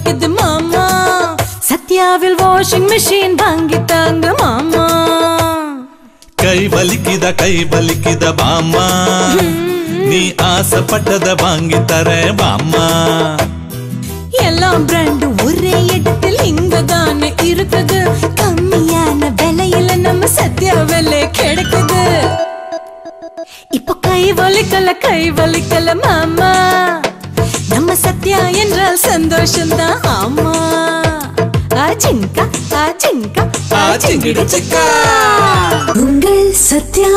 வலிக்குது மாமா சத்யாவில் வாஷிங் மிஷின் வாங்கித்தாங்க மாமா கை வலிக்குத கை வலிக்குத பாமா நீ ஆசைப்பட்டத வாங்கி தரேன் பாமா எல்லாம் பிராண்ட் ஒரே இடத்தில் இங்க தானே இருக்குது கம்மியான விலையில நம்ம சத்யா விலை கிடைக்குது இப்ப கை வலிக்கல கை வலிக்கல மாமா நம்ம சத்யா என்றால் சந்தோஷம்தான் ஆமா ஆச்சிங்கா ஆச்சிங்கா ஆச்சிங்கிடு சிக்கா உங்கள் சத்யா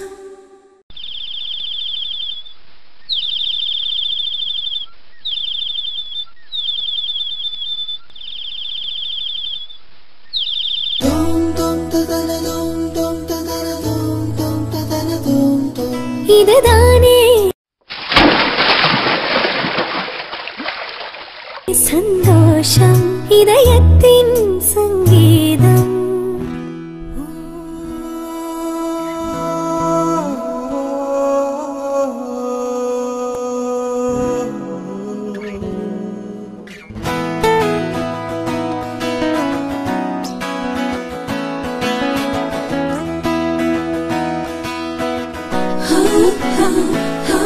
இதுதானே சந்தோஷம் இதயத்தின் சங்கீதம்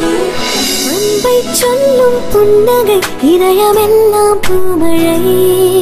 அன்பை சொல்லும் புன்னகை இதயமெல்லாம் பூமழை